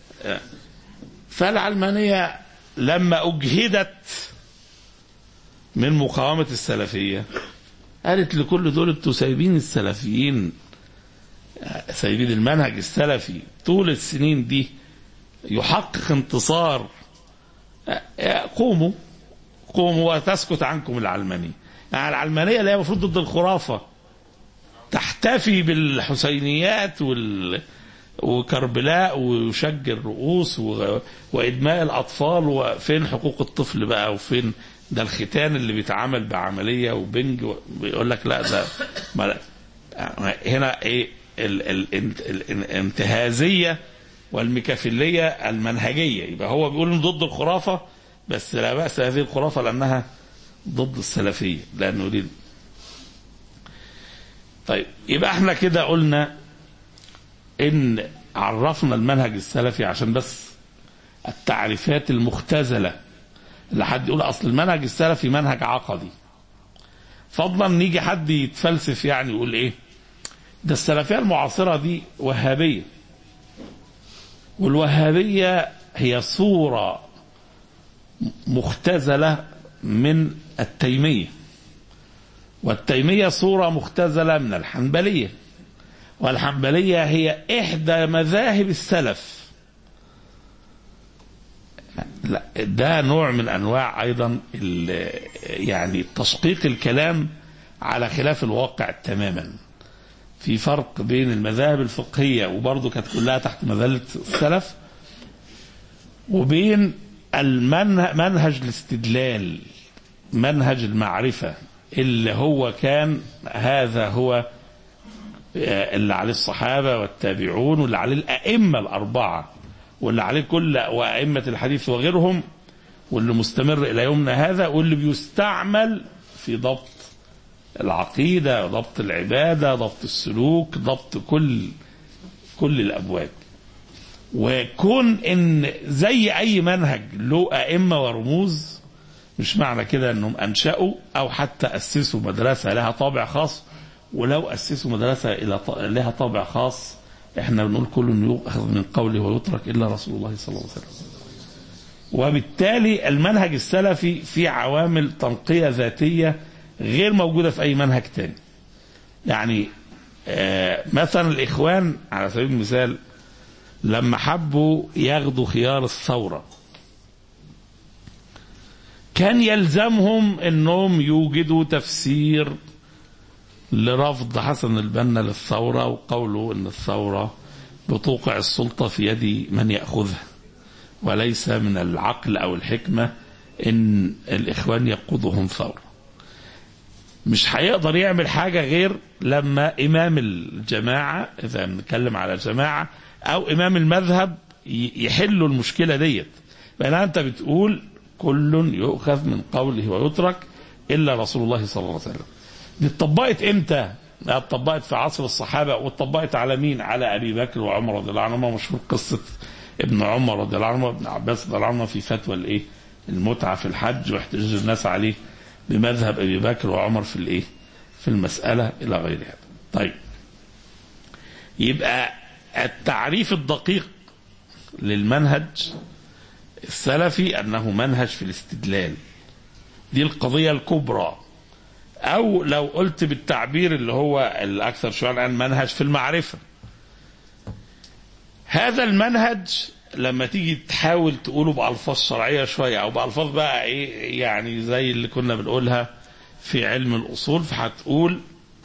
فالعلمانيه لما اجهدت من مقاومه السلفيه قالت لكل دول انتوا سايبين السلفيين سايبين المنهج السلفي طول السنين دي يحقق انتصار قوموا قوموا وتسكت عنكم العلمانية يعني العلمانية اللي هي المفروض ضد الخرافة تحتفي بالحسينيات وال وكربلاء ويشج الرؤوس و... وإدماء الأطفال وفين حقوق الطفل بقى وفين ده الختان اللي بيتعمل بعملية وبنج و... بيقول لك لا ده ما... هنا ايه ال... ال... الانتهازية والميكافيلية المنهجية يبقى هو بيقول إنه ضد الخرافة بس لا بأس هذه الخرافة لأنها ضد السلفية لأنه دي طيب يبقى احنا كده قلنا ان عرفنا المنهج السلفي عشان بس التعريفات المختزله اللي حد يقول اصل المنهج السلفي منهج عقدي فضلا نيجي حد يتفلسف يعني يقول ايه ده السلفيه المعاصره دي وهابيه والوهابيه هي صوره مختزله من التيميه والتيميه صوره مختزله من الحنبليه والحنبلية هي إحدى مذاهب السلف لا ده نوع من أنواع أيضا يعني تشقيق الكلام على خلاف الواقع تماما في فرق بين المذاهب الفقهية وبرضه كانت كلها تحت مذلة السلف وبين المنهج الاستدلال منهج المعرفة اللي هو كان هذا هو اللي عليه الصحابه والتابعون واللي عليه الائمه الاربعه واللي عليه كل وائمه الحديث وغيرهم واللي مستمر الى يومنا هذا واللي بيستعمل في ضبط العقيده ضبط العباده ضبط السلوك ضبط كل كل الابواب وكون ان زي اي منهج له ائمه ورموز مش معنى كده انهم انشأوا او حتى اسسوا مدرسه لها طابع خاص ولو أسسوا مدرسة إلى لها طابع خاص احنا بنقول كل يؤخذ من قوله ويترك إلا رسول الله صلى الله عليه وسلم وبالتالي المنهج السلفي فيه عوامل تنقية ذاتية غير موجودة في أي منهج تاني يعني آه مثلا الإخوان على سبيل المثال لما حبوا ياخدوا خيار الثورة كان يلزمهم انهم يوجدوا تفسير لرفض حسن البنا للثورة وقوله أن الثورة بتوقع السلطة في يد من يأخذها وليس من العقل أو الحكمة أن الإخوان يقودهم ثورة مش هيقدر يعمل حاجة غير لما إمام الجماعة إذا نتكلم على الجماعة أو إمام المذهب يحلوا المشكلة ديت بأن أنت بتقول كل يؤخذ من قوله ويترك إلا رسول الله صلى الله عليه وسلم دي اتطبقت امتى؟ اتطبقت في عصر الصحابه واتطبقت على مين؟ على ابي بكر وعمر رضي الله عنهما مشهور قصه ابن عمر رضي الله عنه وابن عباس رضي الله عنه في فتوى الايه؟ المتعه في الحج واحتجاج الناس عليه بمذهب ابي بكر وعمر في الايه؟ في المساله الى غير هذا. طيب. يبقى التعريف الدقيق للمنهج السلفي انه منهج في الاستدلال. دي القضيه الكبرى او لو قلت بالتعبير اللي هو الاكثر شيوعا الان منهج في المعرفه هذا المنهج لما تيجي تحاول تقوله بالفاظ شرعيه شويه او بالفاظ بقى ايه يعني زي اللي كنا بنقولها في علم الاصول فهتقول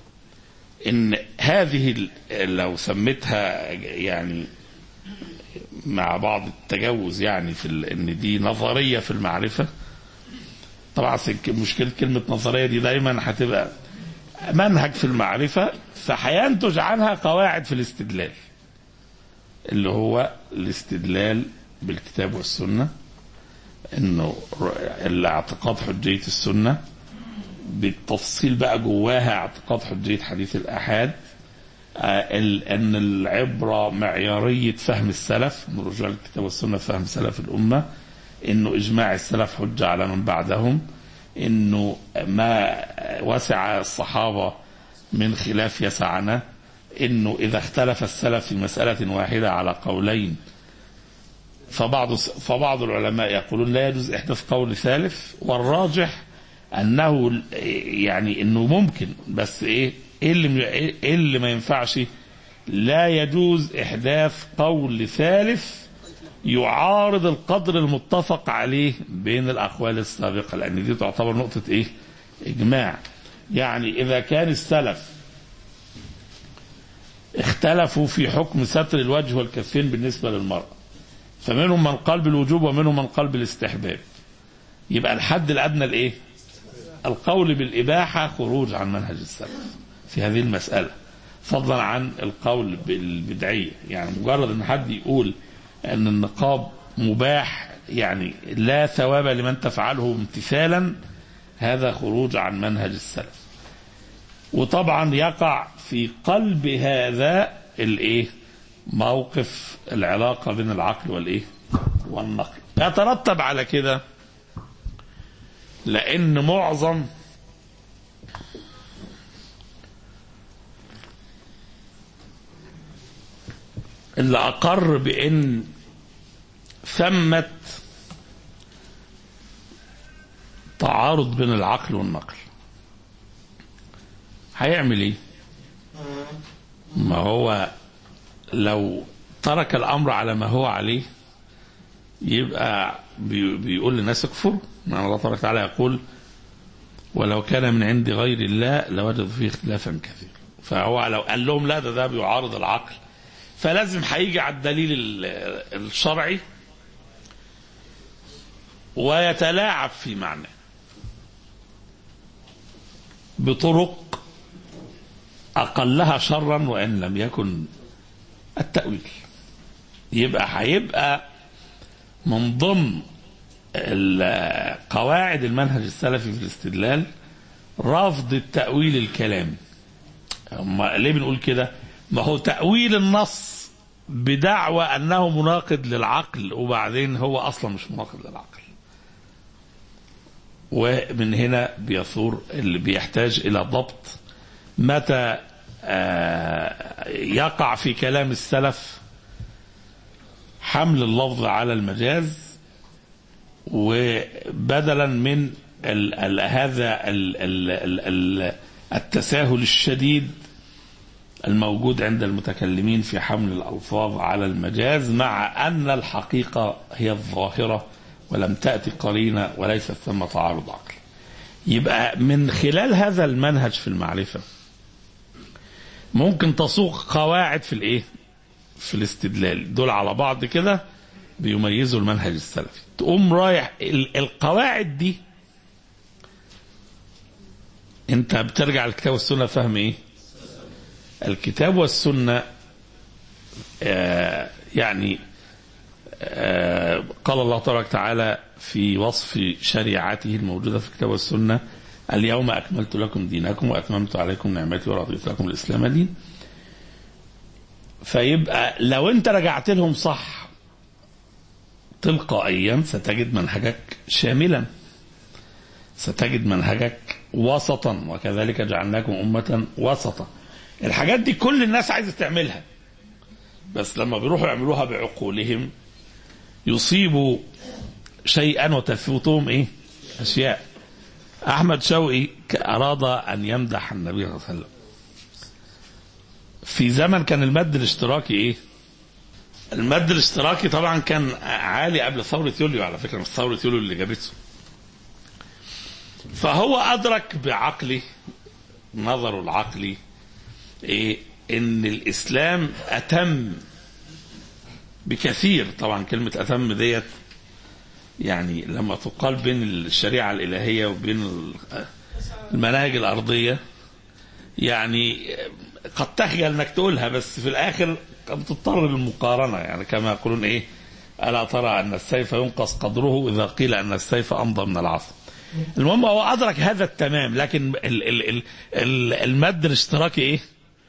ان هذه لو سميتها يعني مع بعض التجوز يعني في ال- ان دي نظريه في المعرفه طبعا سك- مشكله كلمه نظريه دي دايما هتبقى منهج في المعرفه فهينتج عنها قواعد في الاستدلال اللي هو الاستدلال بالكتاب والسنه انه ر- الاعتقاد حجيه السنه بالتفصيل بقى جواها اعتقاد حجيه حديث الاحاد آه، ال- ان العبره معياريه فهم السلف من رجوع الكتاب والسنه فهم سلف الامه انه اجماع السلف حجه على من بعدهم انه ما وسع الصحابه من خلاف يسعنا انه اذا اختلف السلف في مساله واحده على قولين فبعض فبعض العلماء يقولون لا يجوز احداث قول ثالث والراجح انه يعني انه ممكن بس ايه ايه اللي ايه اللي ما ينفعش لا يجوز احداث قول ثالث يعارض القدر المتفق عليه بين الاقوال السابقه لان دي تعتبر نقطه ايه اجماع يعني اذا كان السلف اختلفوا في حكم ستر الوجه والكفين بالنسبه للمراه فمنهم من قال بالوجوب ومنهم من قال بالاستحباب يبقى الحد الادنى الايه القول بالاباحه خروج عن منهج السلف في هذه المساله فضلا عن القول بالبدعيه يعني مجرد ان حد يقول ان النقاب مباح يعني لا ثواب لمن تفعله امتثالا هذا خروج عن منهج السلف وطبعا يقع في قلب هذا الايه موقف العلاقة بين العقل والايه والنقل يترتب على كده لان معظم اللي اقر بان ثمت تعارض بين العقل والنقل هيعمل ايه ما هو لو ترك الامر على ما هو عليه يبقى بي بيقول للناس اكفروا يعني الله تبارك وتعالى يقول ولو كان من عند غير الله لوجدوا فيه اختلافا كثيرا فهو لو قال لهم لا ده ده بيعارض العقل فلازم هيجي على الدليل الشرعي ويتلاعب في معناه بطرق أقلها شرا وإن لم يكن التأويل يبقى هيبقى من ضمن قواعد المنهج السلفي في الاستدلال رفض التأويل الكلامي ما ليه بنقول كده ما هو تأويل النص بدعوى أنه مناقض للعقل وبعدين هو أصلا مش مناقض للعقل ومن هنا بيثور اللي بيحتاج إلى ضبط متى يقع في كلام السلف حمل اللفظ على المجاز وبدلا من ال ال هذا ال ال ال ال التساهل الشديد الموجود عند المتكلمين في حمل الألفاظ على المجاز مع أن الحقيقة هي الظاهرة ولم تأتي قرينة وليس ثم تعارض عقلي يبقى من خلال هذا المنهج في المعرفة ممكن تسوق قواعد في الايه في الاستدلال دول على بعض كده بيميزوا المنهج السلفي تقوم رايح القواعد دي انت بترجع الكتاب والسنه فهم ايه الكتاب والسنه آه يعني آه قال الله تبارك وتعالى في وصف شريعته الموجوده في الكتاب والسنه اليوم أكملت لكم دينكم وأتممت عليكم نعمتي ورضيت لكم الإسلام دين فيبقى لو أنت رجعت لهم صح تلقائيا ستجد منهجك شاملا ستجد منهجك وسطا وكذلك جعلناكم أمة وسطا الحاجات دي كل الناس عايزة تعملها بس لما بيروحوا يعملوها بعقولهم يصيبوا شيئا وتفوتهم ايه اشياء احمد شوقي اراد ان يمدح النبي صلى الله عليه وسلم في زمن كان المد الاشتراكي ايه المد الاشتراكي طبعا كان عالي قبل ثورة يوليو على فكرة مش ثورة يوليو اللي جابته فهو أدرك بعقله نظره العقلي إيه إن الإسلام أتم بكثير طبعا كلمة أتم ديت يعني لما تقال بين الشريعة الإلهية وبين المناهج الأرضية يعني قد تخجل انك تقولها بس في الاخر قد تضطر للمقارنه يعني كما يقولون ايه الا ترى ان السيف ينقص قدره اذا قيل ان السيف امضى من العصا المهم هو ادرك هذا التمام لكن ال ال ال ال المد الاشتراكي ايه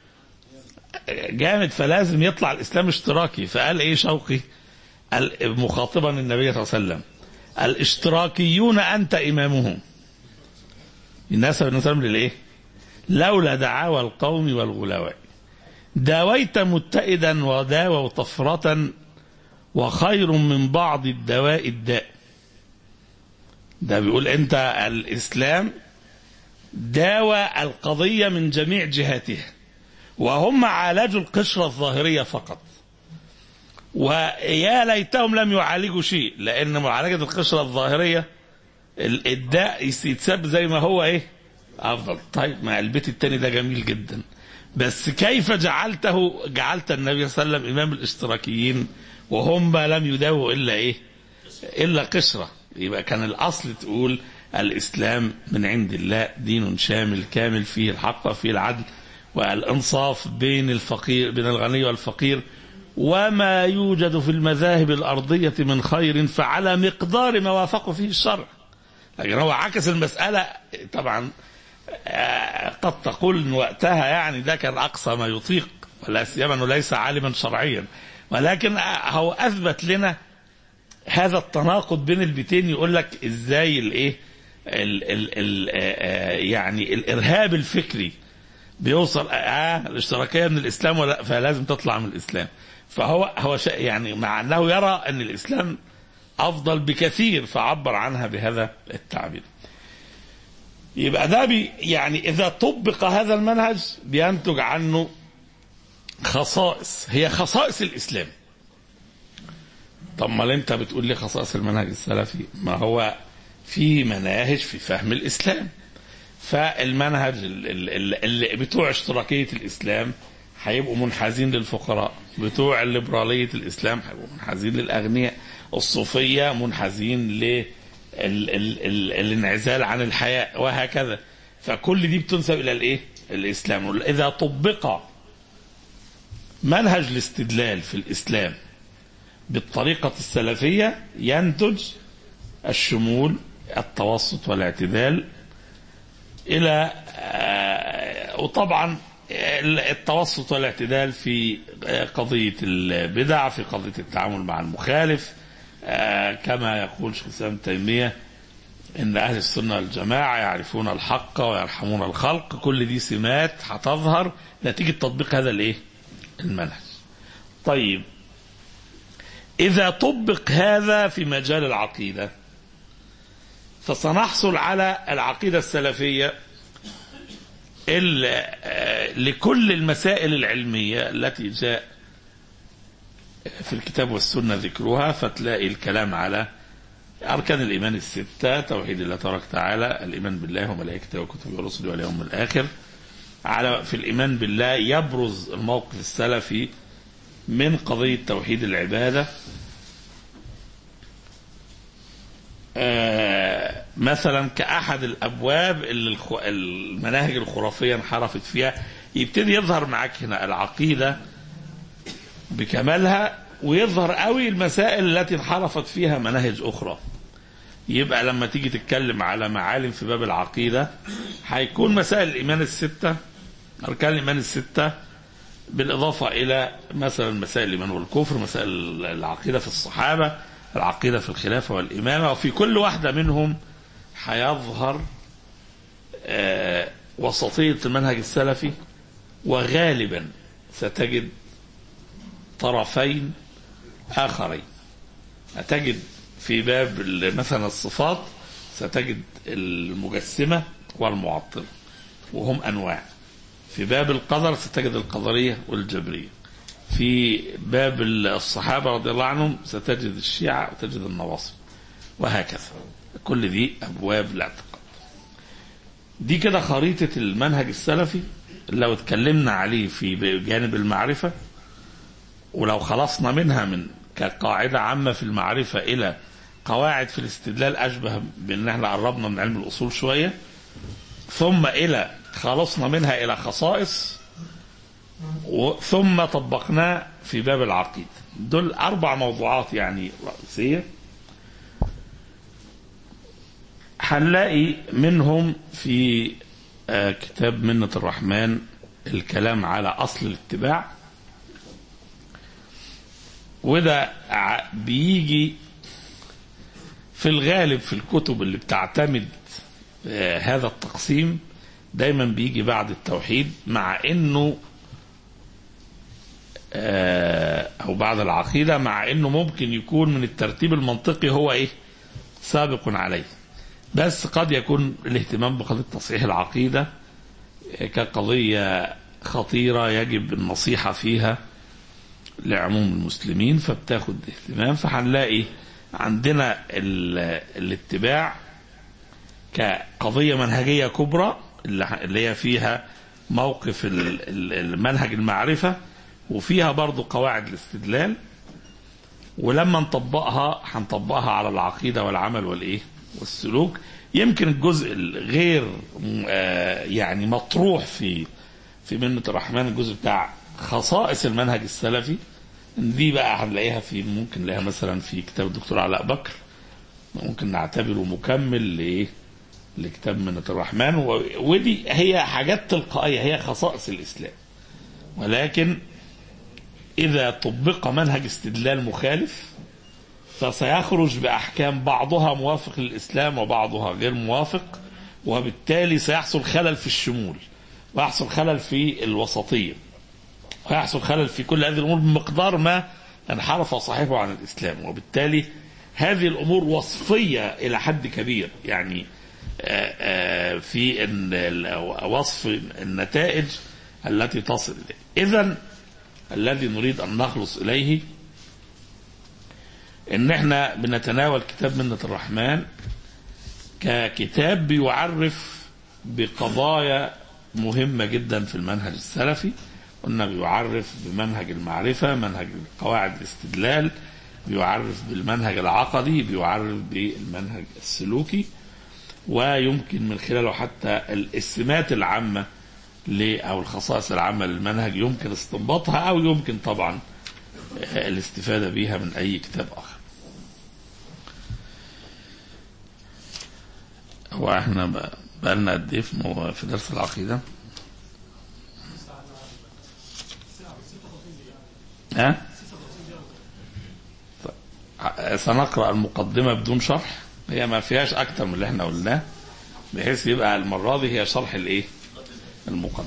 جامد فلازم يطلع الاسلام اشتراكي فقال ايه شوقي قال مخاطبا النبي صلى الله عليه وسلم الاشتراكيون انت امامهم الناس بالنسبه للايه لولا دعاوى القوم والغلواء داويت متئدا وداووا طفرة وخير من بعض الدواء الداء ده بيقول انت الاسلام داوى القضية من جميع جهاتها وهم عالجوا القشرة الظاهرية فقط ويا ليتهم لم يعالجوا شيء لان معالجة القشرة الظاهرية الداء يتساب زي ما هو ايه افضل طيب ما البيت التاني ده جميل جدا بس كيف جعلته جعلت النبي صلى الله عليه وسلم امام الاشتراكيين وهم لم يداووا الا ايه الا قشره يبقى كان الاصل تقول الاسلام من عند الله دين شامل كامل فيه الحق وفيه العدل والانصاف بين الفقير بين الغني والفقير وما يوجد في المذاهب الارضيه من خير فعلى مقدار ما وافقوا فيه الشرع لكن هو عكس المساله طبعا قد تقول ان وقتها يعني ده كان اقصى ما يطيق ولا سيما انه ليس عالما شرعيا ولكن هو اثبت لنا هذا التناقض بين البيتين يقول لك ازاي الايه ال ال ال يعني الارهاب الفكري بيوصل اه الاشتراكيه من الاسلام ولا فلازم تطلع من الاسلام فهو هو يعني مع انه يرى ان الاسلام افضل بكثير فعبر عنها بهذا التعبير يبقى ده بي يعني اذا طبق هذا المنهج بينتج عنه خصائص هي خصائص الاسلام طب ما انت بتقول لي خصائص المنهج السلفي ما هو في مناهج في فهم الاسلام فالمنهج اللي بتوع اشتراكيه الاسلام هيبقوا منحازين للفقراء بتوع الليبراليه الاسلام هيبقوا منحازين للاغنياء الصوفيه منحازين ل ال ال ال الانعزال عن الحياة وهكذا فكل دي بتنسب إلى الإيه؟ الإسلام إذا طبق منهج الاستدلال في الإسلام بالطريقة السلفية ينتج الشمول التوسط والاعتدال إلى وطبعا التوسط والاعتدال في قضية البدع في قضية التعامل مع المخالف آه كما يقول شيخ الاسلام تيميه ان اهل السنه والجماعه يعرفون الحق ويرحمون الخلق كل دي سمات هتظهر نتيجه تطبيق هذا الايه؟ المنهج. طيب اذا طبق هذا في مجال العقيده فسنحصل على العقيده السلفيه لكل المسائل العلميه التي جاء في الكتاب والسنة ذكرها فتلاقي الكلام على أركان الإيمان الستة توحيد الله تبارك وتعالى الإيمان بالله وملائكته وكتبه ورسله واليوم الآخر على في الإيمان بالله يبرز الموقف السلفي من قضية توحيد العبادة آه مثلا كأحد الأبواب اللي المناهج الخرافية انحرفت فيها يبتدي يظهر معاك هنا العقيدة بكمالها ويظهر قوي المسائل التي انحرفت فيها مناهج اخرى يبقى لما تيجي تتكلم على معالم في باب العقيدة هيكون مسائل الإيمان الستة أركان الإيمان الستة بالإضافة إلى مثلا مسائل الإيمان والكفر مسائل العقيدة في الصحابة العقيدة في الخلافة والإمامة وفي كل واحدة منهم هيظهر آه وسطية المنهج السلفي وغالبا ستجد طرفين آخرين هتجد في باب مثلا الصفات ستجد المجسمة والمعطلة وهم أنواع في باب القدر ستجد القدرية والجبرية في باب الصحابة رضي الله عنهم ستجد الشيعة وتجد النواصب وهكذا كل دي أبواب الاعتقاد دي كده خريطة المنهج السلفي لو اتكلمنا عليه في جانب المعرفة ولو خلصنا منها من كقاعدة عامة في المعرفة إلى قواعد في الاستدلال أشبه بأن احنا قربنا من علم الأصول شوية ثم إلى خلصنا منها إلى خصائص و- ثم طبقناه في باب العقيدة دول أربع موضوعات يعني رئيسية هنلاقي منهم في آه، كتاب منة الرحمن الكلام على أصل الاتباع وده ع- بيجي في الغالب في الكتب اللي بتعتمد آه، هذا التقسيم دايما بيجي بعد التوحيد مع انه آه، او بعد العقيده مع انه ممكن يكون من الترتيب المنطقي هو ايه سابق عليه بس قد يكون الاهتمام بقضيه تصحيح العقيده آه، كقضيه خطيره يجب النصيحه فيها لعموم المسلمين فبتاخد اهتمام فهنلاقي عندنا ال- الاتباع كقضية منهجية كبرى اللي اللي هي فيها موقف ال- ال- المنهج المعرفة وفيها برضو قواعد الاستدلال ولما نطبقها هنطبقها على العقيدة والعمل والإيه والسلوك يمكن الجزء الغير م- آه، يعني مطروح في في منة الرحمن الجزء بتاع خصائص المنهج السلفي دي بقى هنلاقيها في ممكن نلاقيها مثلا في كتاب الدكتور علاء بكر ممكن نعتبره مكمل لايه لكتاب منة الرحمن و- ودي هي حاجات تلقائية هي خصائص الإسلام ولكن إذا طبق منهج استدلال مخالف فسيخرج بأحكام بعضها موافق للإسلام وبعضها غير موافق وبالتالي سيحصل خلل في الشمول ويحصل خلل في الوسطية ويحصل خلل في كل هذه الأمور بمقدار ما انحرف صاحبه عن الإسلام وبالتالي هذه الأمور وصفية إلى حد كبير يعني آه، آه، في إن ال- وصف النتائج التي تصل إليه إذا الذي نريد أن نخلص إليه إن إحنا بنتناول كتاب منة الرحمن ككتاب بيعرف بقضايا مهمة جدا في المنهج السلفي قلنا بيعرف بمنهج المعرفة منهج قواعد الاستدلال بيعرف بالمنهج العقدي بيعرف بالمنهج السلوكي ويمكن من خلاله حتى السمات العامة ل- أو الخصائص العامة للمنهج يمكن استنباطها أو يمكن طبعا آه، الاستفادة بها من أي كتاب آخر هو احنا بقى- بقالنا قد ايه في مو- في درس العقيدة؟ ها؟ طيب. ع- سنقرأ المقدمة بدون شرح هي ما فيهاش أكتر من اللي احنا قلناه بحيث يبقى المرة دي هي شرح الإيه؟ المقدمة.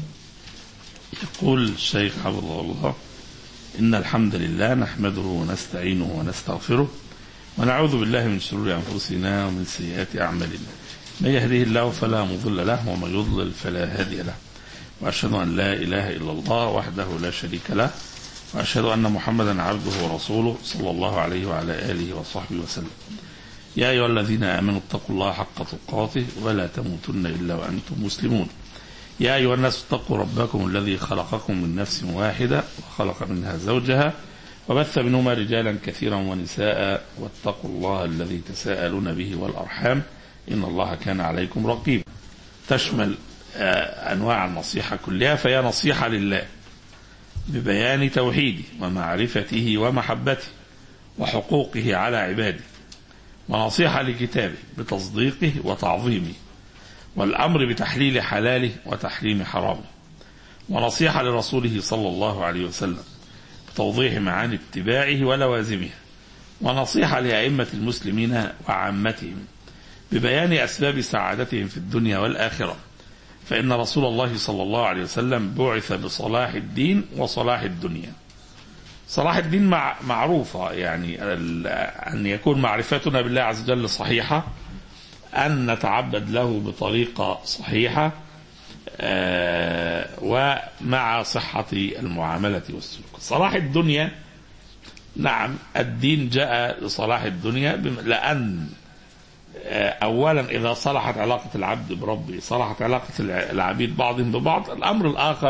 يقول الشيخ حفظه الله إن الحمد لله نحمده ونستعينه ونستغفره ونعوذ بالله من شرور أنفسنا ومن سيئات أعمالنا من يهده الله فلا مضل له ومن يضلل فلا هادي له وأشهد أن لا إله إلا الله وحده لا شريك له وأشهد أن محمدا عبده ورسوله صلى الله عليه وعلى آله وصحبه وسلم يا أيها الذين آمنوا اتقوا الله حق تقاته ولا تموتن إلا وأنتم مسلمون يا أيها الناس اتقوا ربكم الذي خلقكم من نفس واحدة وخلق منها زوجها وبث منهما رجالا كثيرا ونساء واتقوا الله الذي تساءلون به والأرحام إن الله كان عليكم رقيبا تشمل آه، أنواع النصيحة كلها فهي نصيحة لله ببيان توحيده ومعرفته ومحبته وحقوقه على عباده ونصيحة لكتابه بتصديقه وتعظيمه والأمر بتحليل حلاله وتحريم حرامه ونصيحة لرسوله صلى الله عليه وسلم بتوضيح معاني اتباعه ولوازمه ونصيحة لأئمة المسلمين وعامتهم ببيان أسباب سعادتهم في الدنيا والآخرة فإن رسول الله صلى الله عليه وسلم بعث بصلاح الدين وصلاح الدنيا صلاح الدين مع معروفة يعني ال- أن يكون معرفتنا بالله عز وجل صحيحة أن نتعبد له بطريقة صحيحة آه، ومع صحة المعاملة والسلوك صلاح الدنيا نعم الدين جاء لصلاح الدنيا بم- لأن آه، أولا إذا صلحت علاقة العبد بربه صلحت علاقة الع- العبيد بعضهم ببعض الأمر الآخر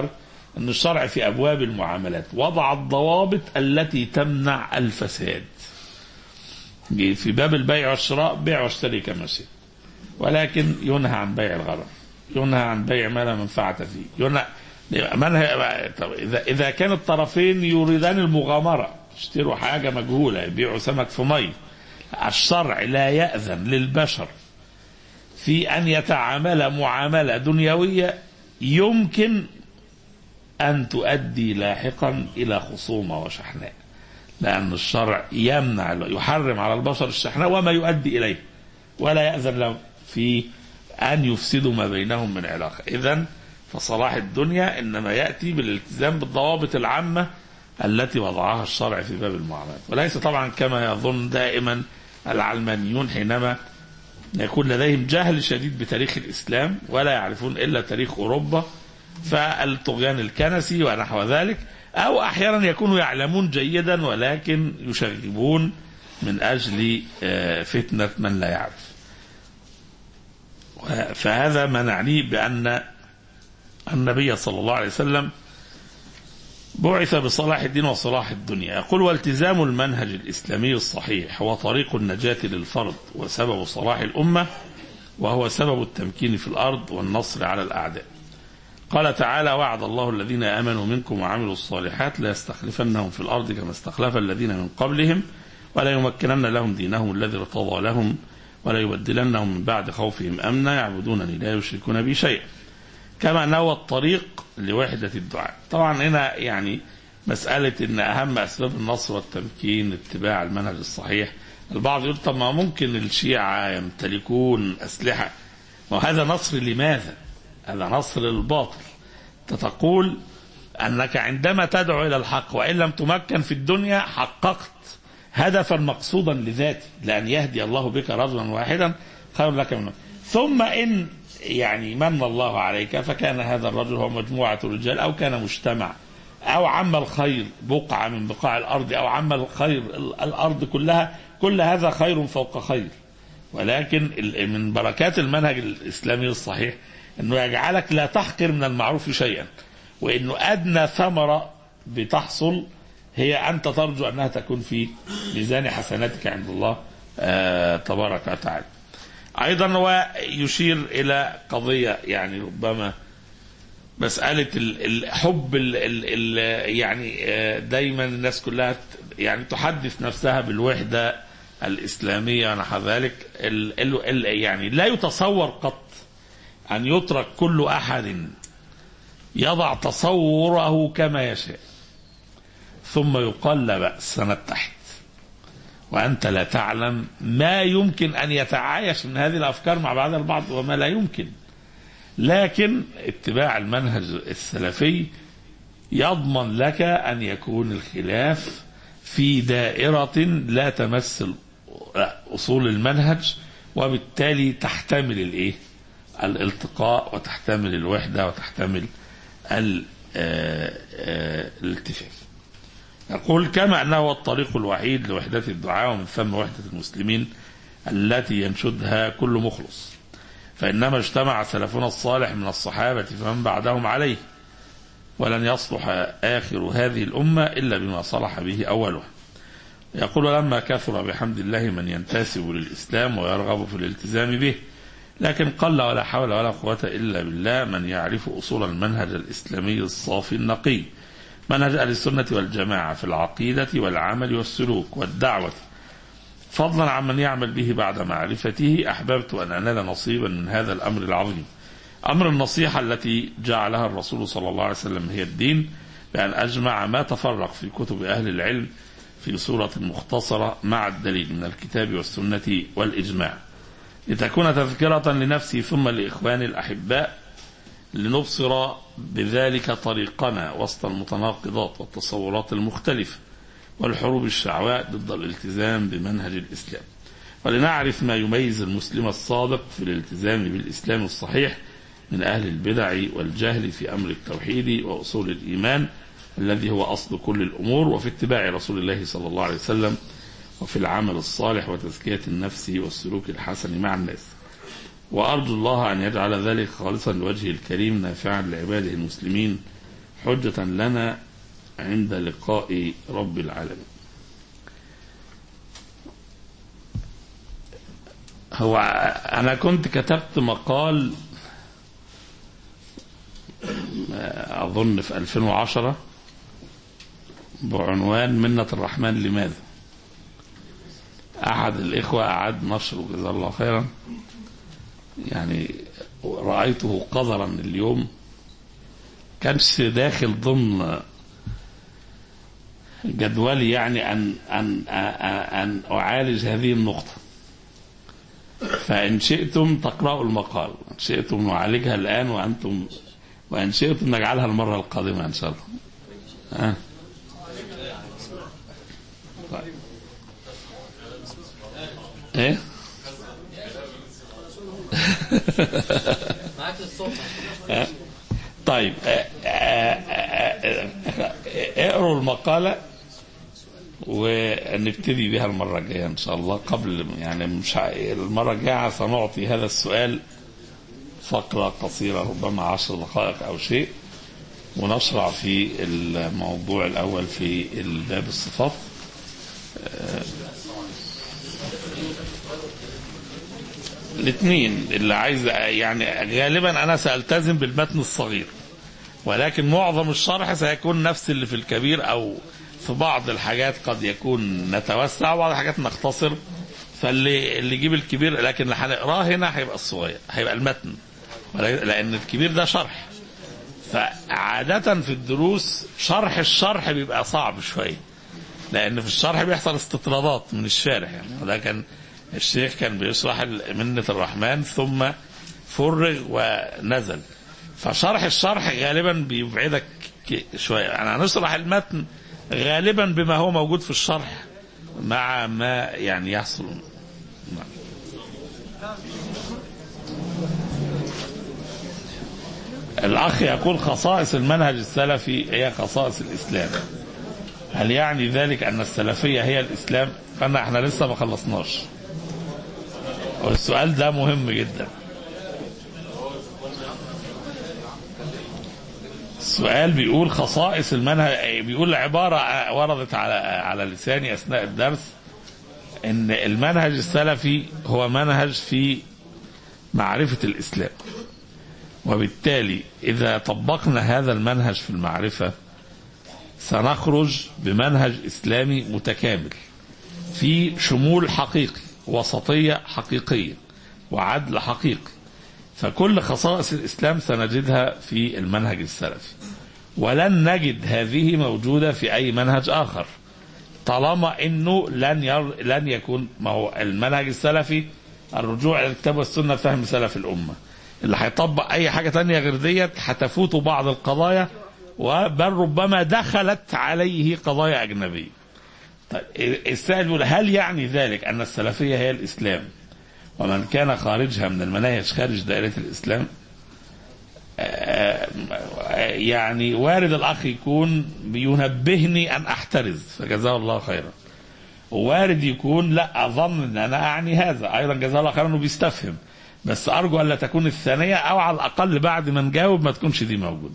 أن الشرع في أبواب المعاملات وضع الضوابط التي تمنع الفساد في باب البيع والشراء بيع واشتري كما شئت ولكن ينهى عن بيع الغرض ينهى عن بيع ما لا منفعة فيه ينهى منهى طب إذا إذا كان الطرفين يريدان المغامرة يشتروا حاجة مجهولة يبيعوا سمك في مي الشرع لا يأذن للبشر في أن يتعامل معاملة دنيوية يمكن أن تؤدي لاحقا إلى خصومة وشحناء لأن الشرع يمنع يحرم على البشر الشحناء وما يؤدي إليه ولا يأذن لهم في أن يفسدوا ما بينهم من علاقة إذا فصلاح الدنيا إنما يأتي بالالتزام بالضوابط العامة التي وضعها الشرع في باب المعاملات وليس طبعا كما يظن دائما العلمانيون حينما يكون لديهم جهل شديد بتاريخ الإسلام ولا يعرفون إلا تاريخ أوروبا فالطغيان الكنسي ونحو ذلك أو أحيانا يكونوا يعلمون جيدا ولكن يشغبون من أجل فتنة من لا يعرف فهذا ما نعنيه بأن النبي صلى الله عليه وسلم بعث بصلاح الدين وصلاح الدنيا يقول والتزام المنهج الإسلامي الصحيح هو طريق النجاة للفرد وسبب صلاح الأمة وهو سبب التمكين في الأرض والنصر على الأعداء قال تعالى وعد الله الذين آمنوا منكم وعملوا الصالحات لا يستخلفنهم في الأرض كما استخلف الذين من قبلهم ولا يمكنن لهم دينهم الذي ارتضى لهم ولا يبدلنهم من بعد خوفهم أمنا يعبدونني لا يشركون بي شيئا كما أنه هو الطريق لوحدة الدعاء طبعا هنا يعني مسألة أن أهم أسباب النصر والتمكين اتباع المنهج الصحيح البعض يقول طب ما ممكن الشيعة يمتلكون أسلحة وهذا نصر لماذا هذا نصر للباطل تقول أنك عندما تدعو إلى الحق وإن لم تمكن في الدنيا حققت هدفا مقصودا لذاته لأن يهدي الله بك رجلا واحدا خير لك منه ثم إن يعني من الله عليك فكان هذا الرجل هو مجموعة رجال أو كان مجتمع أو عم الخير بقعة من بقاع الأرض أو عم الخير الأرض كلها كل هذا خير فوق خير ولكن من بركات المنهج الإسلامي الصحيح أنه يجعلك لا تحقر من المعروف شيئا وأنه أدنى ثمرة بتحصل هي أنت ترجو أنها تكون في ميزان حسناتك عند الله آه تبارك وتعالى أيضا هو يشير إلى قضية يعني ربما مسألة الحب ال ال ال يعني دايما الناس كلها يعني تحدث نفسها بالوحدة الإسلامية ونحو ذلك ال ال يعني لا يتصور قط أن يترك كل أحد يضع تصوره كما يشاء ثم يقال لا بأس سنتحد وأنت لا تعلم ما يمكن أن يتعايش من هذه الأفكار مع بعض البعض وما لا يمكن لكن اتباع المنهج السلفي يضمن لك أن يكون الخلاف في دائرة لا تمس أصول المنهج وبالتالي تحتمل الإيه؟ الالتقاء وتحتمل الوحدة وتحتمل الاتفاق يقول كما أنه هو الطريق الوحيد لوحدة الدعاء ومن ثم وحدة المسلمين التي ينشدها كل مخلص فإنما اجتمع سلفنا الصالح من الصحابة فمن بعدهم عليه ولن يصلح آخر هذه الأمة إلا بما صلح به أولها يقول لما كثر بحمد الله من ينتسب للإسلام ويرغب في الالتزام به لكن قل ولا حول ولا قوة إلا بالله من يعرف أصول المنهج الإسلامي الصافي النقي منهج أهل السنة والجماعة في العقيدة والعمل والسلوك والدعوة فضلا عن من يعمل به بعد معرفته أحببت أن أنال نصيبا من هذا الأمر العظيم أمر النصيحة التي جعلها الرسول صلى الله عليه وسلم هي الدين بأن أجمع ما تفرق في كتب أهل العلم في صورة مختصرة مع الدليل من الكتاب والسنة والإجماع لتكون تذكرة لنفسي ثم لإخواني الأحباء لنبصر بذلك طريقنا وسط المتناقضات والتصورات المختلفة والحروب الشعواء ضد الالتزام بمنهج الإسلام ولنعرف ما يميز المسلم الصادق في الالتزام بالإسلام الصحيح من أهل البدع والجهل في أمر التوحيد وأصول الإيمان الذي هو أصل كل الأمور وفي اتباع رسول الله صلى الله عليه وسلم وفي العمل الصالح وتزكية النفس والسلوك الحسن مع الناس وأرجو الله أن يجعل ذلك خالصا لوجهه الكريم نافعا لعباده المسلمين حجة لنا عند لقاء رب العالمين هو أنا كنت كتبت مقال أظن في 2010 بعنوان منة الرحمن لماذا أحد الإخوة أعاد نشره جزاه الله خيرا يعني رأيته قذرا اليوم كانش داخل ضمن جدولي يعني أن أن أن أعالج هذه النقطة فإن شئتم تقرأوا المقال إن شئتم نعالجها الآن وأنتم وإن شئتم نجعلها المرة القادمة إن شاء الله ها طيب. إيه معاك الصوت ها؟ طيب آه، آه، آه، آه، اقروا المقالة ونبتدي بها المرة الجاية إن شاء الله قبل يعني مش ع- المرة الجاية سنعطي هذا السؤال فقرة قصيرة ربما عشر دقائق أو شيء ونشرع في الموضوع الأول في باب الصفات الاثنين اللي عايز يعني غالبا انا سالتزم بالمتن الصغير ولكن معظم الشرح سيكون نفس اللي في الكبير او في بعض الحاجات قد يكون نتوسع وبعض الحاجات نختصر فاللي اللي يجيب الكبير لكن اللي هنقراه هنا هيبقى الصغير هيبقى المتن ولكن- لان الكبير ده شرح فعادة في الدروس شرح الشرح بيبقى صعب شوية لأن في الشرح بيحصل استطرادات من الشارح يعني وده كان الشيخ كان بيشرح ال- منة الرحمن ثم فرغ ونزل فشرح الشرح غالبا بيبعدك ك- شوية يعني هنشرح المتن غالبا بما هو موجود في الشرح مع ما يعني يحصل نعم. الأخ يقول خصائص المنهج السلفي هي خصائص الإسلام هل يعني ذلك أن السلفية هي الإسلام فأنا احنا لسه ما خلصناش والسؤال ده مهم جدا السؤال بيقول خصائص المنهج بيقول عبارة وردت على على لساني أثناء الدرس إن المنهج السلفي هو منهج في معرفة الإسلام وبالتالي إذا طبقنا هذا المنهج في المعرفة سنخرج بمنهج إسلامي متكامل في شمول حقيقي وسطية حقيقية وعدل حقيقي فكل خصائص الإسلام سنجدها في المنهج السلفي ولن نجد هذه موجودة في أي منهج آخر طالما أنه لن ير... لن يكون ما هو المنهج السلفي الرجوع إلى الكتاب والسنة فهم سلف الأمة اللي هيطبق أي حاجة تانية غير ديت هتفوته بعض القضايا وبل ربما دخلت عليه قضايا أجنبية طيب السائل يقول هل يعني ذلك أن السلفية هي الإسلام ومن كان خارجها من المناهج خارج دائرة الإسلام آه، يعني وارد الأخ يكون بينبهني أن أحترز فجزاه الله خيرا ووارد يكون لا أظن أن أنا أعني هذا أيضا جزاه الله خيرا أنه بيستفهم بس أرجو ألا تكون الثانية أو على الأقل بعد ما نجاوب ما تكونش دي موجودة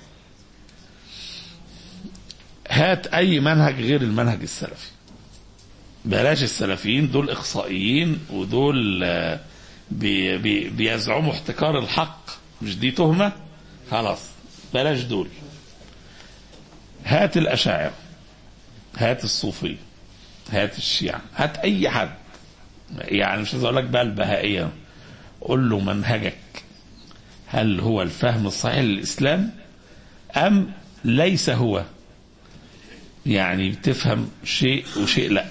هات أي منهج غير المنهج السلفي بلاش السلفيين دول إخصائيين ودول آه، بي بي بيزعموا احتكار الحق مش دي تهمة خلاص بلاش دول هات الأشاعرة هات الصوفية هات الشيعة هات أي حد يعني مش عايز أقول لك بقى البهائية قول له منهجك هل هو الفهم الصحيح للإسلام أم ليس هو يعني بتفهم شيء وشيء لا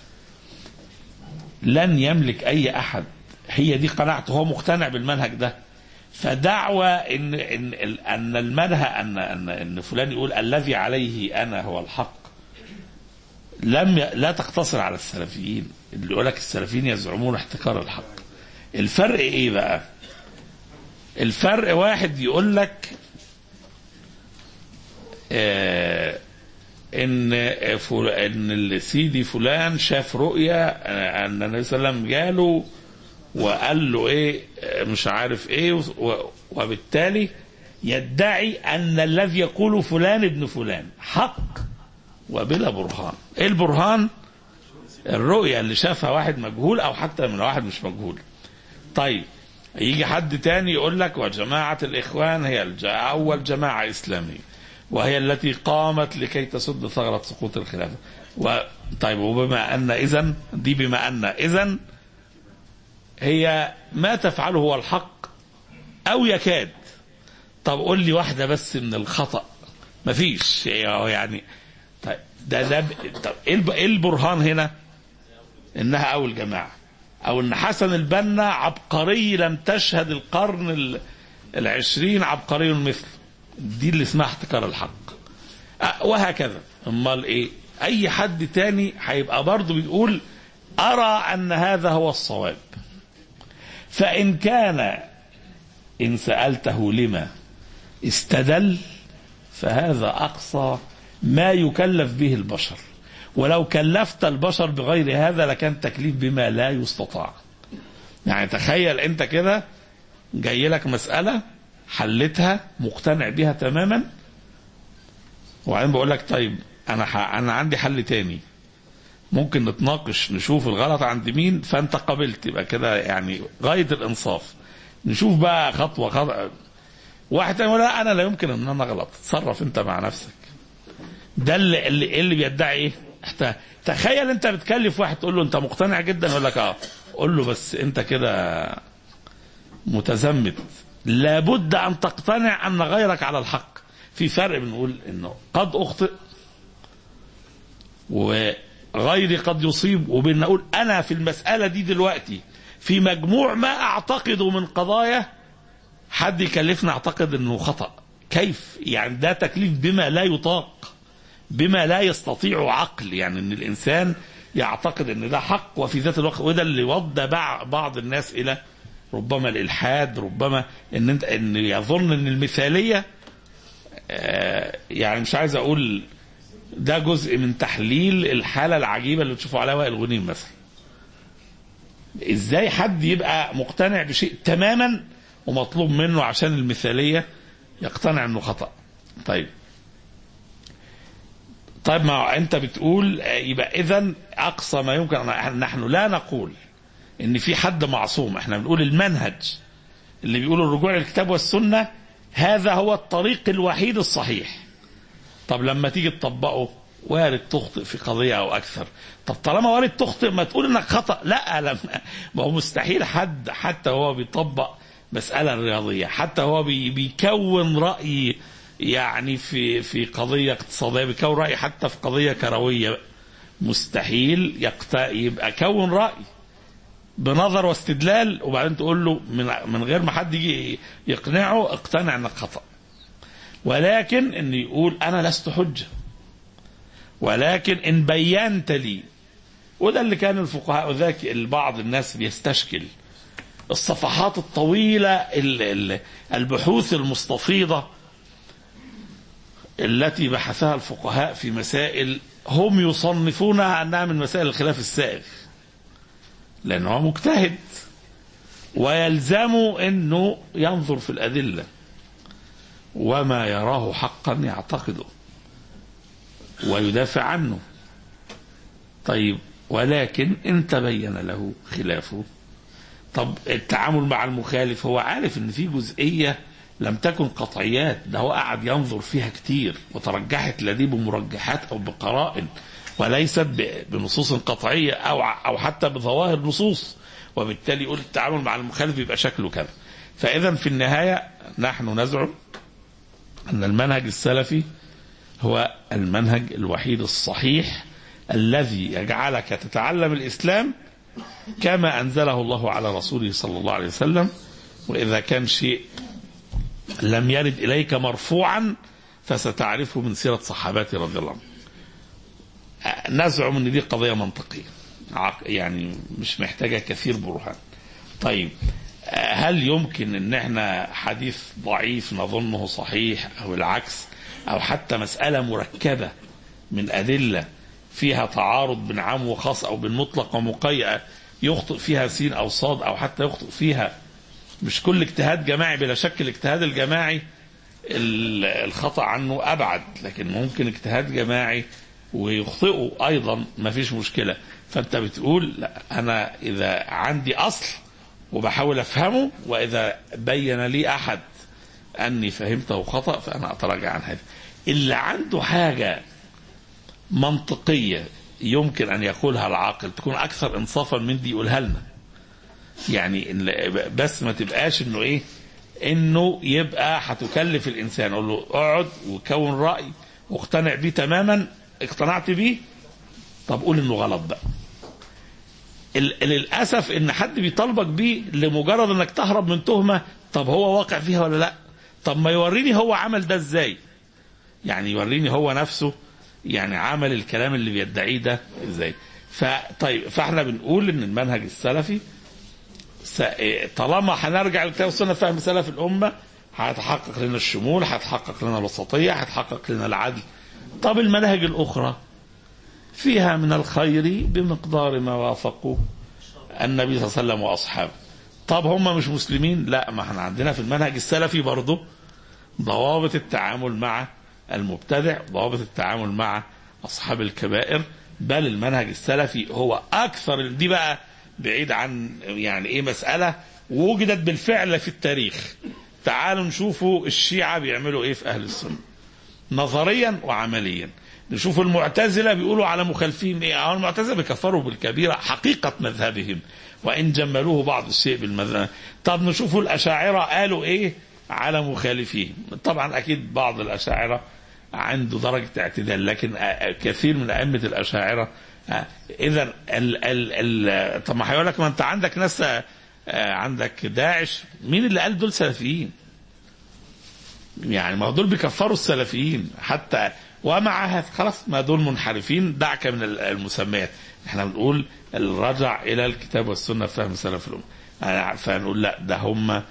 لن يملك أي أحد هي دي قناعته هو مقتنع بالمنهج ده فدعوى ان ان ان المنهج ان ان ان فلان يقول الذي عليه انا هو الحق لم ي... لا تقتصر على السلفيين اللي يقول لك السلفيين يزعمون احتكار الحق الفرق ايه بقى الفرق واحد يقول لك آه ان فل... ان سيدي فلان شاف رؤيا آه، ان النبي صلى الله عليه وسلم جاله وقال له ايه آه، مش عارف ايه و... وبالتالي يدعي أن الذي يقول فلان ابن فلان حق وبلا برهان إيه البرهان الرؤية اللي شافها واحد مجهول أو حتى من واحد مش مجهول طيب يجي حد تاني يقول لك وجماعة الإخوان هي الج- أول جماعة إسلامية وهي التي قامت لكي تسد ثغرة سقوط الخلافة و... طيب وبما أن إذن دي بما أن إذن هي ما تفعله هو الحق أو يكاد طب قول لي واحدة بس من الخطأ مفيش يعني طيب ده ده طب إيه الب- إيه البرهان هنا؟ إنها أول جماعة أو إن حسن البنا عبقري لم تشهد القرن ال- العشرين عبقري مثله دي اللي اسمها احتكار الحق أه، وهكذا امال ايه اي حد تاني هيبقى برضه بيقول ارى ان هذا هو الصواب فان كان ان سالته لما استدل فهذا اقصى ما يكلف به البشر ولو كلفت البشر بغير هذا لكان تكليف بما لا يستطاع يعني تخيل انت كده جاي لك مسألة حلتها مقتنع بها تماما وبعدين بقول لك طيب انا ح... انا عندي حل تاني ممكن نتناقش نشوف الغلط عند مين فانت قبلت يبقى كده يعني غايه الانصاف نشوف بقى خطوه خطوه واحد تاني يقول لا انا لا يمكن ان انا اغلط تصرف انت مع نفسك ده اللي اللي, اللي بيدعي ايه احت- تخيل انت بتكلف واحد تقول له انت مقتنع جدا يقول لك اه قول له بس انت كده متزمت لابد ان تقتنع ان غيرك على الحق في فرق بنقول انه قد اخطئ وغيري قد يصيب وبين نقول انا في المساله دي دلوقتي في مجموع ما اعتقده من قضايا حد يكلفنا اعتقد انه خطا كيف يعني ده تكليف بما لا يطاق بما لا يستطيع عقل يعني ان الانسان يعتقد ان ده حق وفي ذات الوقت وده اللي ودى بع- بعض الناس الى ربما الالحاد ربما ان انت ان يظن ان المثاليه آه، يعني مش عايز اقول ده جزء من تحليل الحاله العجيبه اللي بتشوفوا عليها وائل غنيم مثلا ازاي حد يبقى مقتنع بشيء تماما ومطلوب منه عشان المثاليه يقتنع انه خطا طيب طيب ما انت بتقول آه، يبقى اذا اقصى ما يمكن أن- نحن لا نقول ان في حد معصوم احنا بنقول المنهج اللي بيقول الرجوع للكتاب والسنه هذا هو الطريق الوحيد الصحيح طب لما تيجي تطبقه وارد تخطئ في قضيه او اكثر طب طالما وارد تخطئ ما تقول انك خطا لا لما ما هو مستحيل حد حتى هو بيطبق مساله رياضيه حتى هو بي بيكون راي يعني في في قضيه اقتصاديه بيكون راي حتى في قضيه كرويه مستحيل يقت... يبقى كون راي بنظر واستدلال وبعدين تقول له من من غير ما حد يجي يقنعه اقتنع انك خطأ ولكن ان يقول انا لست حجة ولكن ان بينت لي وده اللي كان الفقهاء ذاك البعض الناس بيستشكل الصفحات الطويلة ال- ال- البحوث المستفيضة التي بحثها الفقهاء في مسائل هم يصنفونها انها من مسائل الخلاف السائغ لأنه هو مجتهد ويلزمه أنه ينظر في الأدلة وما يراه حقا يعتقده ويدافع عنه طيب ولكن إن تبين له خلافه طب التعامل مع المخالف هو عارف ان في جزئية لم تكن قطعيات ده هو قعد ينظر فيها كتير وترجحت لديه بمرجحات او بقرائن وليست ب- بنصوص قطعية او ع- او حتى بظواهر نصوص وبالتالي يقول التعامل مع المخالف يبقى شكله كذا فاذا في النهاية نحن نزعم ان المنهج السلفي هو المنهج الوحيد الصحيح الذي يجعلك تتعلم الاسلام كما انزله الله على رسوله صلى الله عليه وسلم واذا كان شيء لم يرد اليك مرفوعا فستعرفه من سيره صحابته رضي الله عنهم. آه، نزعم ان دي قضيه منطقيه عق- يعني مش محتاجه كثير برهان. طيب آه، هل يمكن ان احنا حديث ضعيف نظنه صحيح او العكس او حتى مساله مركبه من ادله فيها تعارض بين عام وخاص او بين مطلق ومقيد يخطئ فيها سين او صاد او حتى يخطئ فيها مش كل اجتهاد جماعي بلا شك الاجتهاد الجماعي ال- الخطأ عنه أبعد لكن ممكن اجتهاد جماعي ويخطئوا أيضا ما فيش مشكلة فأنت بتقول لا أنا إذا عندي أصل وبحاول أفهمه وإذا بين لي أحد أني فهمته خطأ فأنا أتراجع عن هذا اللي عنده حاجة منطقية يمكن أن يقولها العاقل تكون أكثر إنصافا من دي يقولها لنا يعني إن- بس ما تبقاش إنه إيه إنه يبقى هتكلف الإنسان أقول له اقعد وكون رأي واقتنع بيه تماما اقتنعت بيه طب قول إنه غلط بقى ال- للأسف إن حد بيطالبك بيه لمجرد إنك تهرب من تهمة طب هو واقع فيها ولا لأ طب ما يوريني هو عمل ده إزاي يعني يوريني هو نفسه يعني عمل الكلام اللي بيدعيه ده ازاي فطيب فاحنا بنقول ان المنهج السلفي س- إيه، طالما هنرجع للكتاب والسنه فهم سلف الامه هيتحقق لنا الشمول هيتحقق لنا الوسطيه هيتحقق لنا العدل طب المناهج الاخرى فيها من الخير بمقدار ما وافقوا النبي صلى الله عليه وسلم واصحابه طب هم مش مسلمين لا ما احنا عندنا في المنهج السلفي برضه ضوابط التعامل مع المبتدع ضوابط التعامل مع أصحاب الكبائر بل المنهج السلفي هو أكثر دي بقى بعيد عن يعني إيه مسألة وجدت بالفعل في التاريخ تعالوا نشوفوا الشيعة بيعملوا إيه في أهل السنة نظريا وعمليا نشوف المعتزلة بيقولوا على مخالفين إيه أو المعتزلة بيكفروا بالكبيرة حقيقة مذهبهم وإن جملوه بعض الشيء بالمذهب طب نشوفوا الأشاعرة قالوا إيه على مخالفين طبعا أكيد بعض الأشاعرة عنده درجة اعتدال لكن كثير من أئمة الأشاعرة إذا ال ال ال طب ما هيقول لك ما أنت عندك ناس عندك داعش مين اللي قال دول سلفيين؟ يعني ما دول بيكفروا السلفيين حتى ومع هذا خلاص ما دول منحرفين دعك من المسميات احنا بنقول الرجع الى الكتاب والسنه في فهم سلف الامه فنقول لا ده هم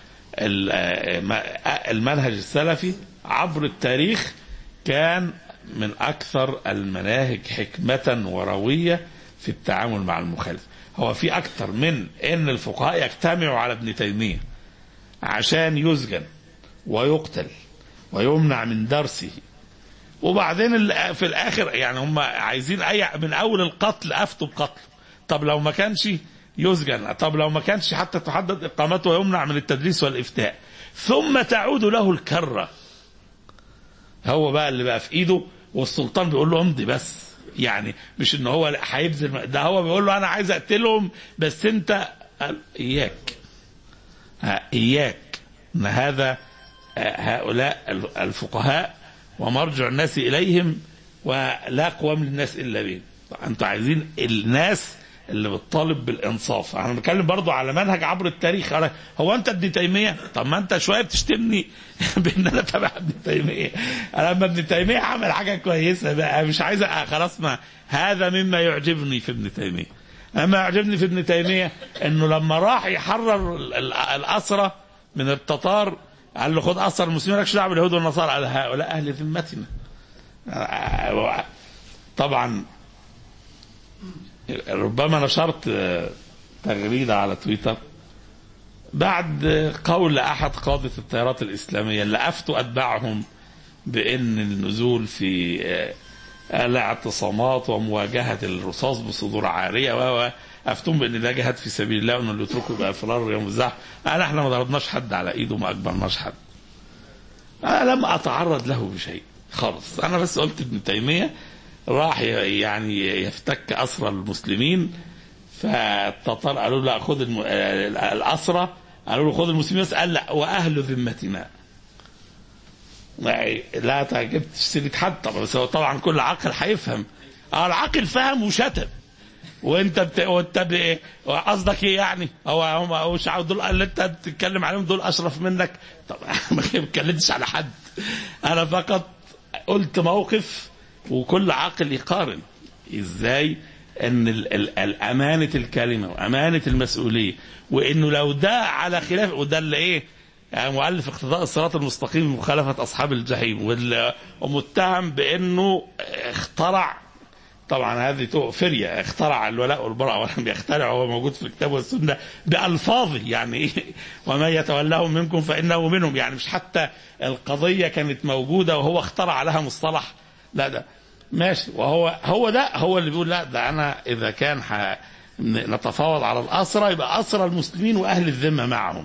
المنهج السلفي عبر التاريخ كان من اكثر المناهج حكمه ورويه في التعامل مع المخالف هو في اكثر من ان الفقهاء يجتمعوا على ابن تيميه عشان يسجن ويقتل ويمنع من درسه وبعدين في الاخر يعني هم عايزين اي من اول القتل افتوا بقتله طب لو ما كانش يسجن طب لو ما كانش حتى تحدد اقامته ويمنع من التدريس والافتاء ثم تعود له الكره هو بقى اللي بقى في ايده والسلطان بيقول له امضي بس يعني مش ان هو هيبذل ده هو بيقول له انا عايز اقتلهم بس انت اياك اياك ان هذا هؤلاء الفقهاء ومرجع الناس اليهم ولا قوام للناس الا بهم انتوا عايزين الناس اللي بتطالب بالانصاف انا بتكلم برضو على منهج عبر التاريخ هو انت ابن تيميه طب ما انت شويه بتشتمني بان انا تبع ابن تيميه انا لما ابن تيميه عمل حاجه كويسه بقى مش عايز خلاص ما هذا مما يعجبني في ابن تيميه اما يعجبني في ابن تيميه انه لما راح يحرر الاسرى من التتار قال له خد اثر المسلمين مالكش دعوه باليهود والنصارى قال هؤلاء اهل ذمتنا طبعا ربما نشرت تغريده على تويتر بعد قول احد قاده التيارات الاسلاميه اللي افتوا اتباعهم بان النزول في الاعتصامات ومواجهه الرصاص بصدور عاريه و افتون بان ده جهاد في سبيل الله وان اللي يتركوا يبقى فرار يوم الزحف انا احنا ما ضربناش حد على ايده ما اجبرناش حد انا لم اتعرض له بشيء خالص انا بس قلت ابن تيميه راح يعني يفتك اسرى المسلمين فالتتار قالوا له لا خذ الم... الاسرى قالوا له خذ المسلمين بس قال لا واهل ذمتنا لا تعجبت سيره حد طبعا بس هو طبعا كل عاقل هيفهم اه العاقل فهم وشتم وانت بت... وانت ب... قصدك ايه يعني؟ هو هم مش دول اللي انت بتتكلم عليهم دول اشرف منك؟ طب ما اتكلمتش على حد. انا فقط قلت موقف وكل عاقل يقارن ازاي ان ال... ال... الامانه الكلمه وامانه المسؤوليه وانه لو ده على خلاف وده اللي ايه؟ يعني مؤلف اقتضاء الصراط المستقيم مخالفه اصحاب الجحيم ومتهم بانه اخترع طبعا هذه فرية اخترع الولاء والبراء ولم يخترع هو موجود في الكتاب والسنة بألفاظه يعني وما يتولهم منكم فإنه منهم يعني مش حتى القضية كانت موجودة وهو اخترع لها مصطلح لا ده ماشي وهو هو ده هو اللي بيقول لا ده أنا إذا كان نتفاوض على الأسرى يبقى أسرى المسلمين وأهل الذمة معهم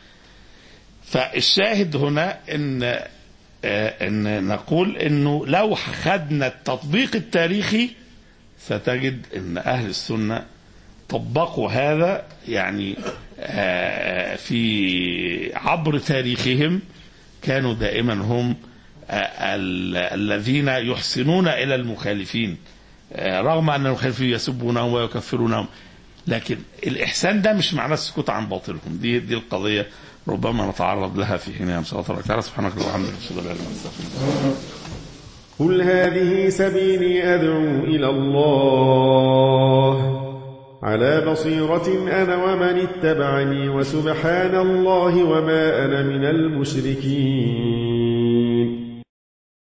فالشاهد هنا ان ان نقول انه لو خدنا التطبيق التاريخي ستجد ان اهل السنه طبقوا هذا يعني في عبر تاريخهم كانوا دائما هم الذين يحسنون الى المخالفين رغم ان المخالفين يسبونهم ويكفرونهم لكن الاحسان ده مش معناه السكوت عن باطلهم دي دي القضيه ربما نتعرض لها في حينها ان شاء الله تعالى سبحانك اللهم وبحمدك اشهد ان لا اله الا انت قل هذه سبيلي ادعو الى الله على بصيرة أنا ومن اتبعني وسبحان الله وما أنا من المشركين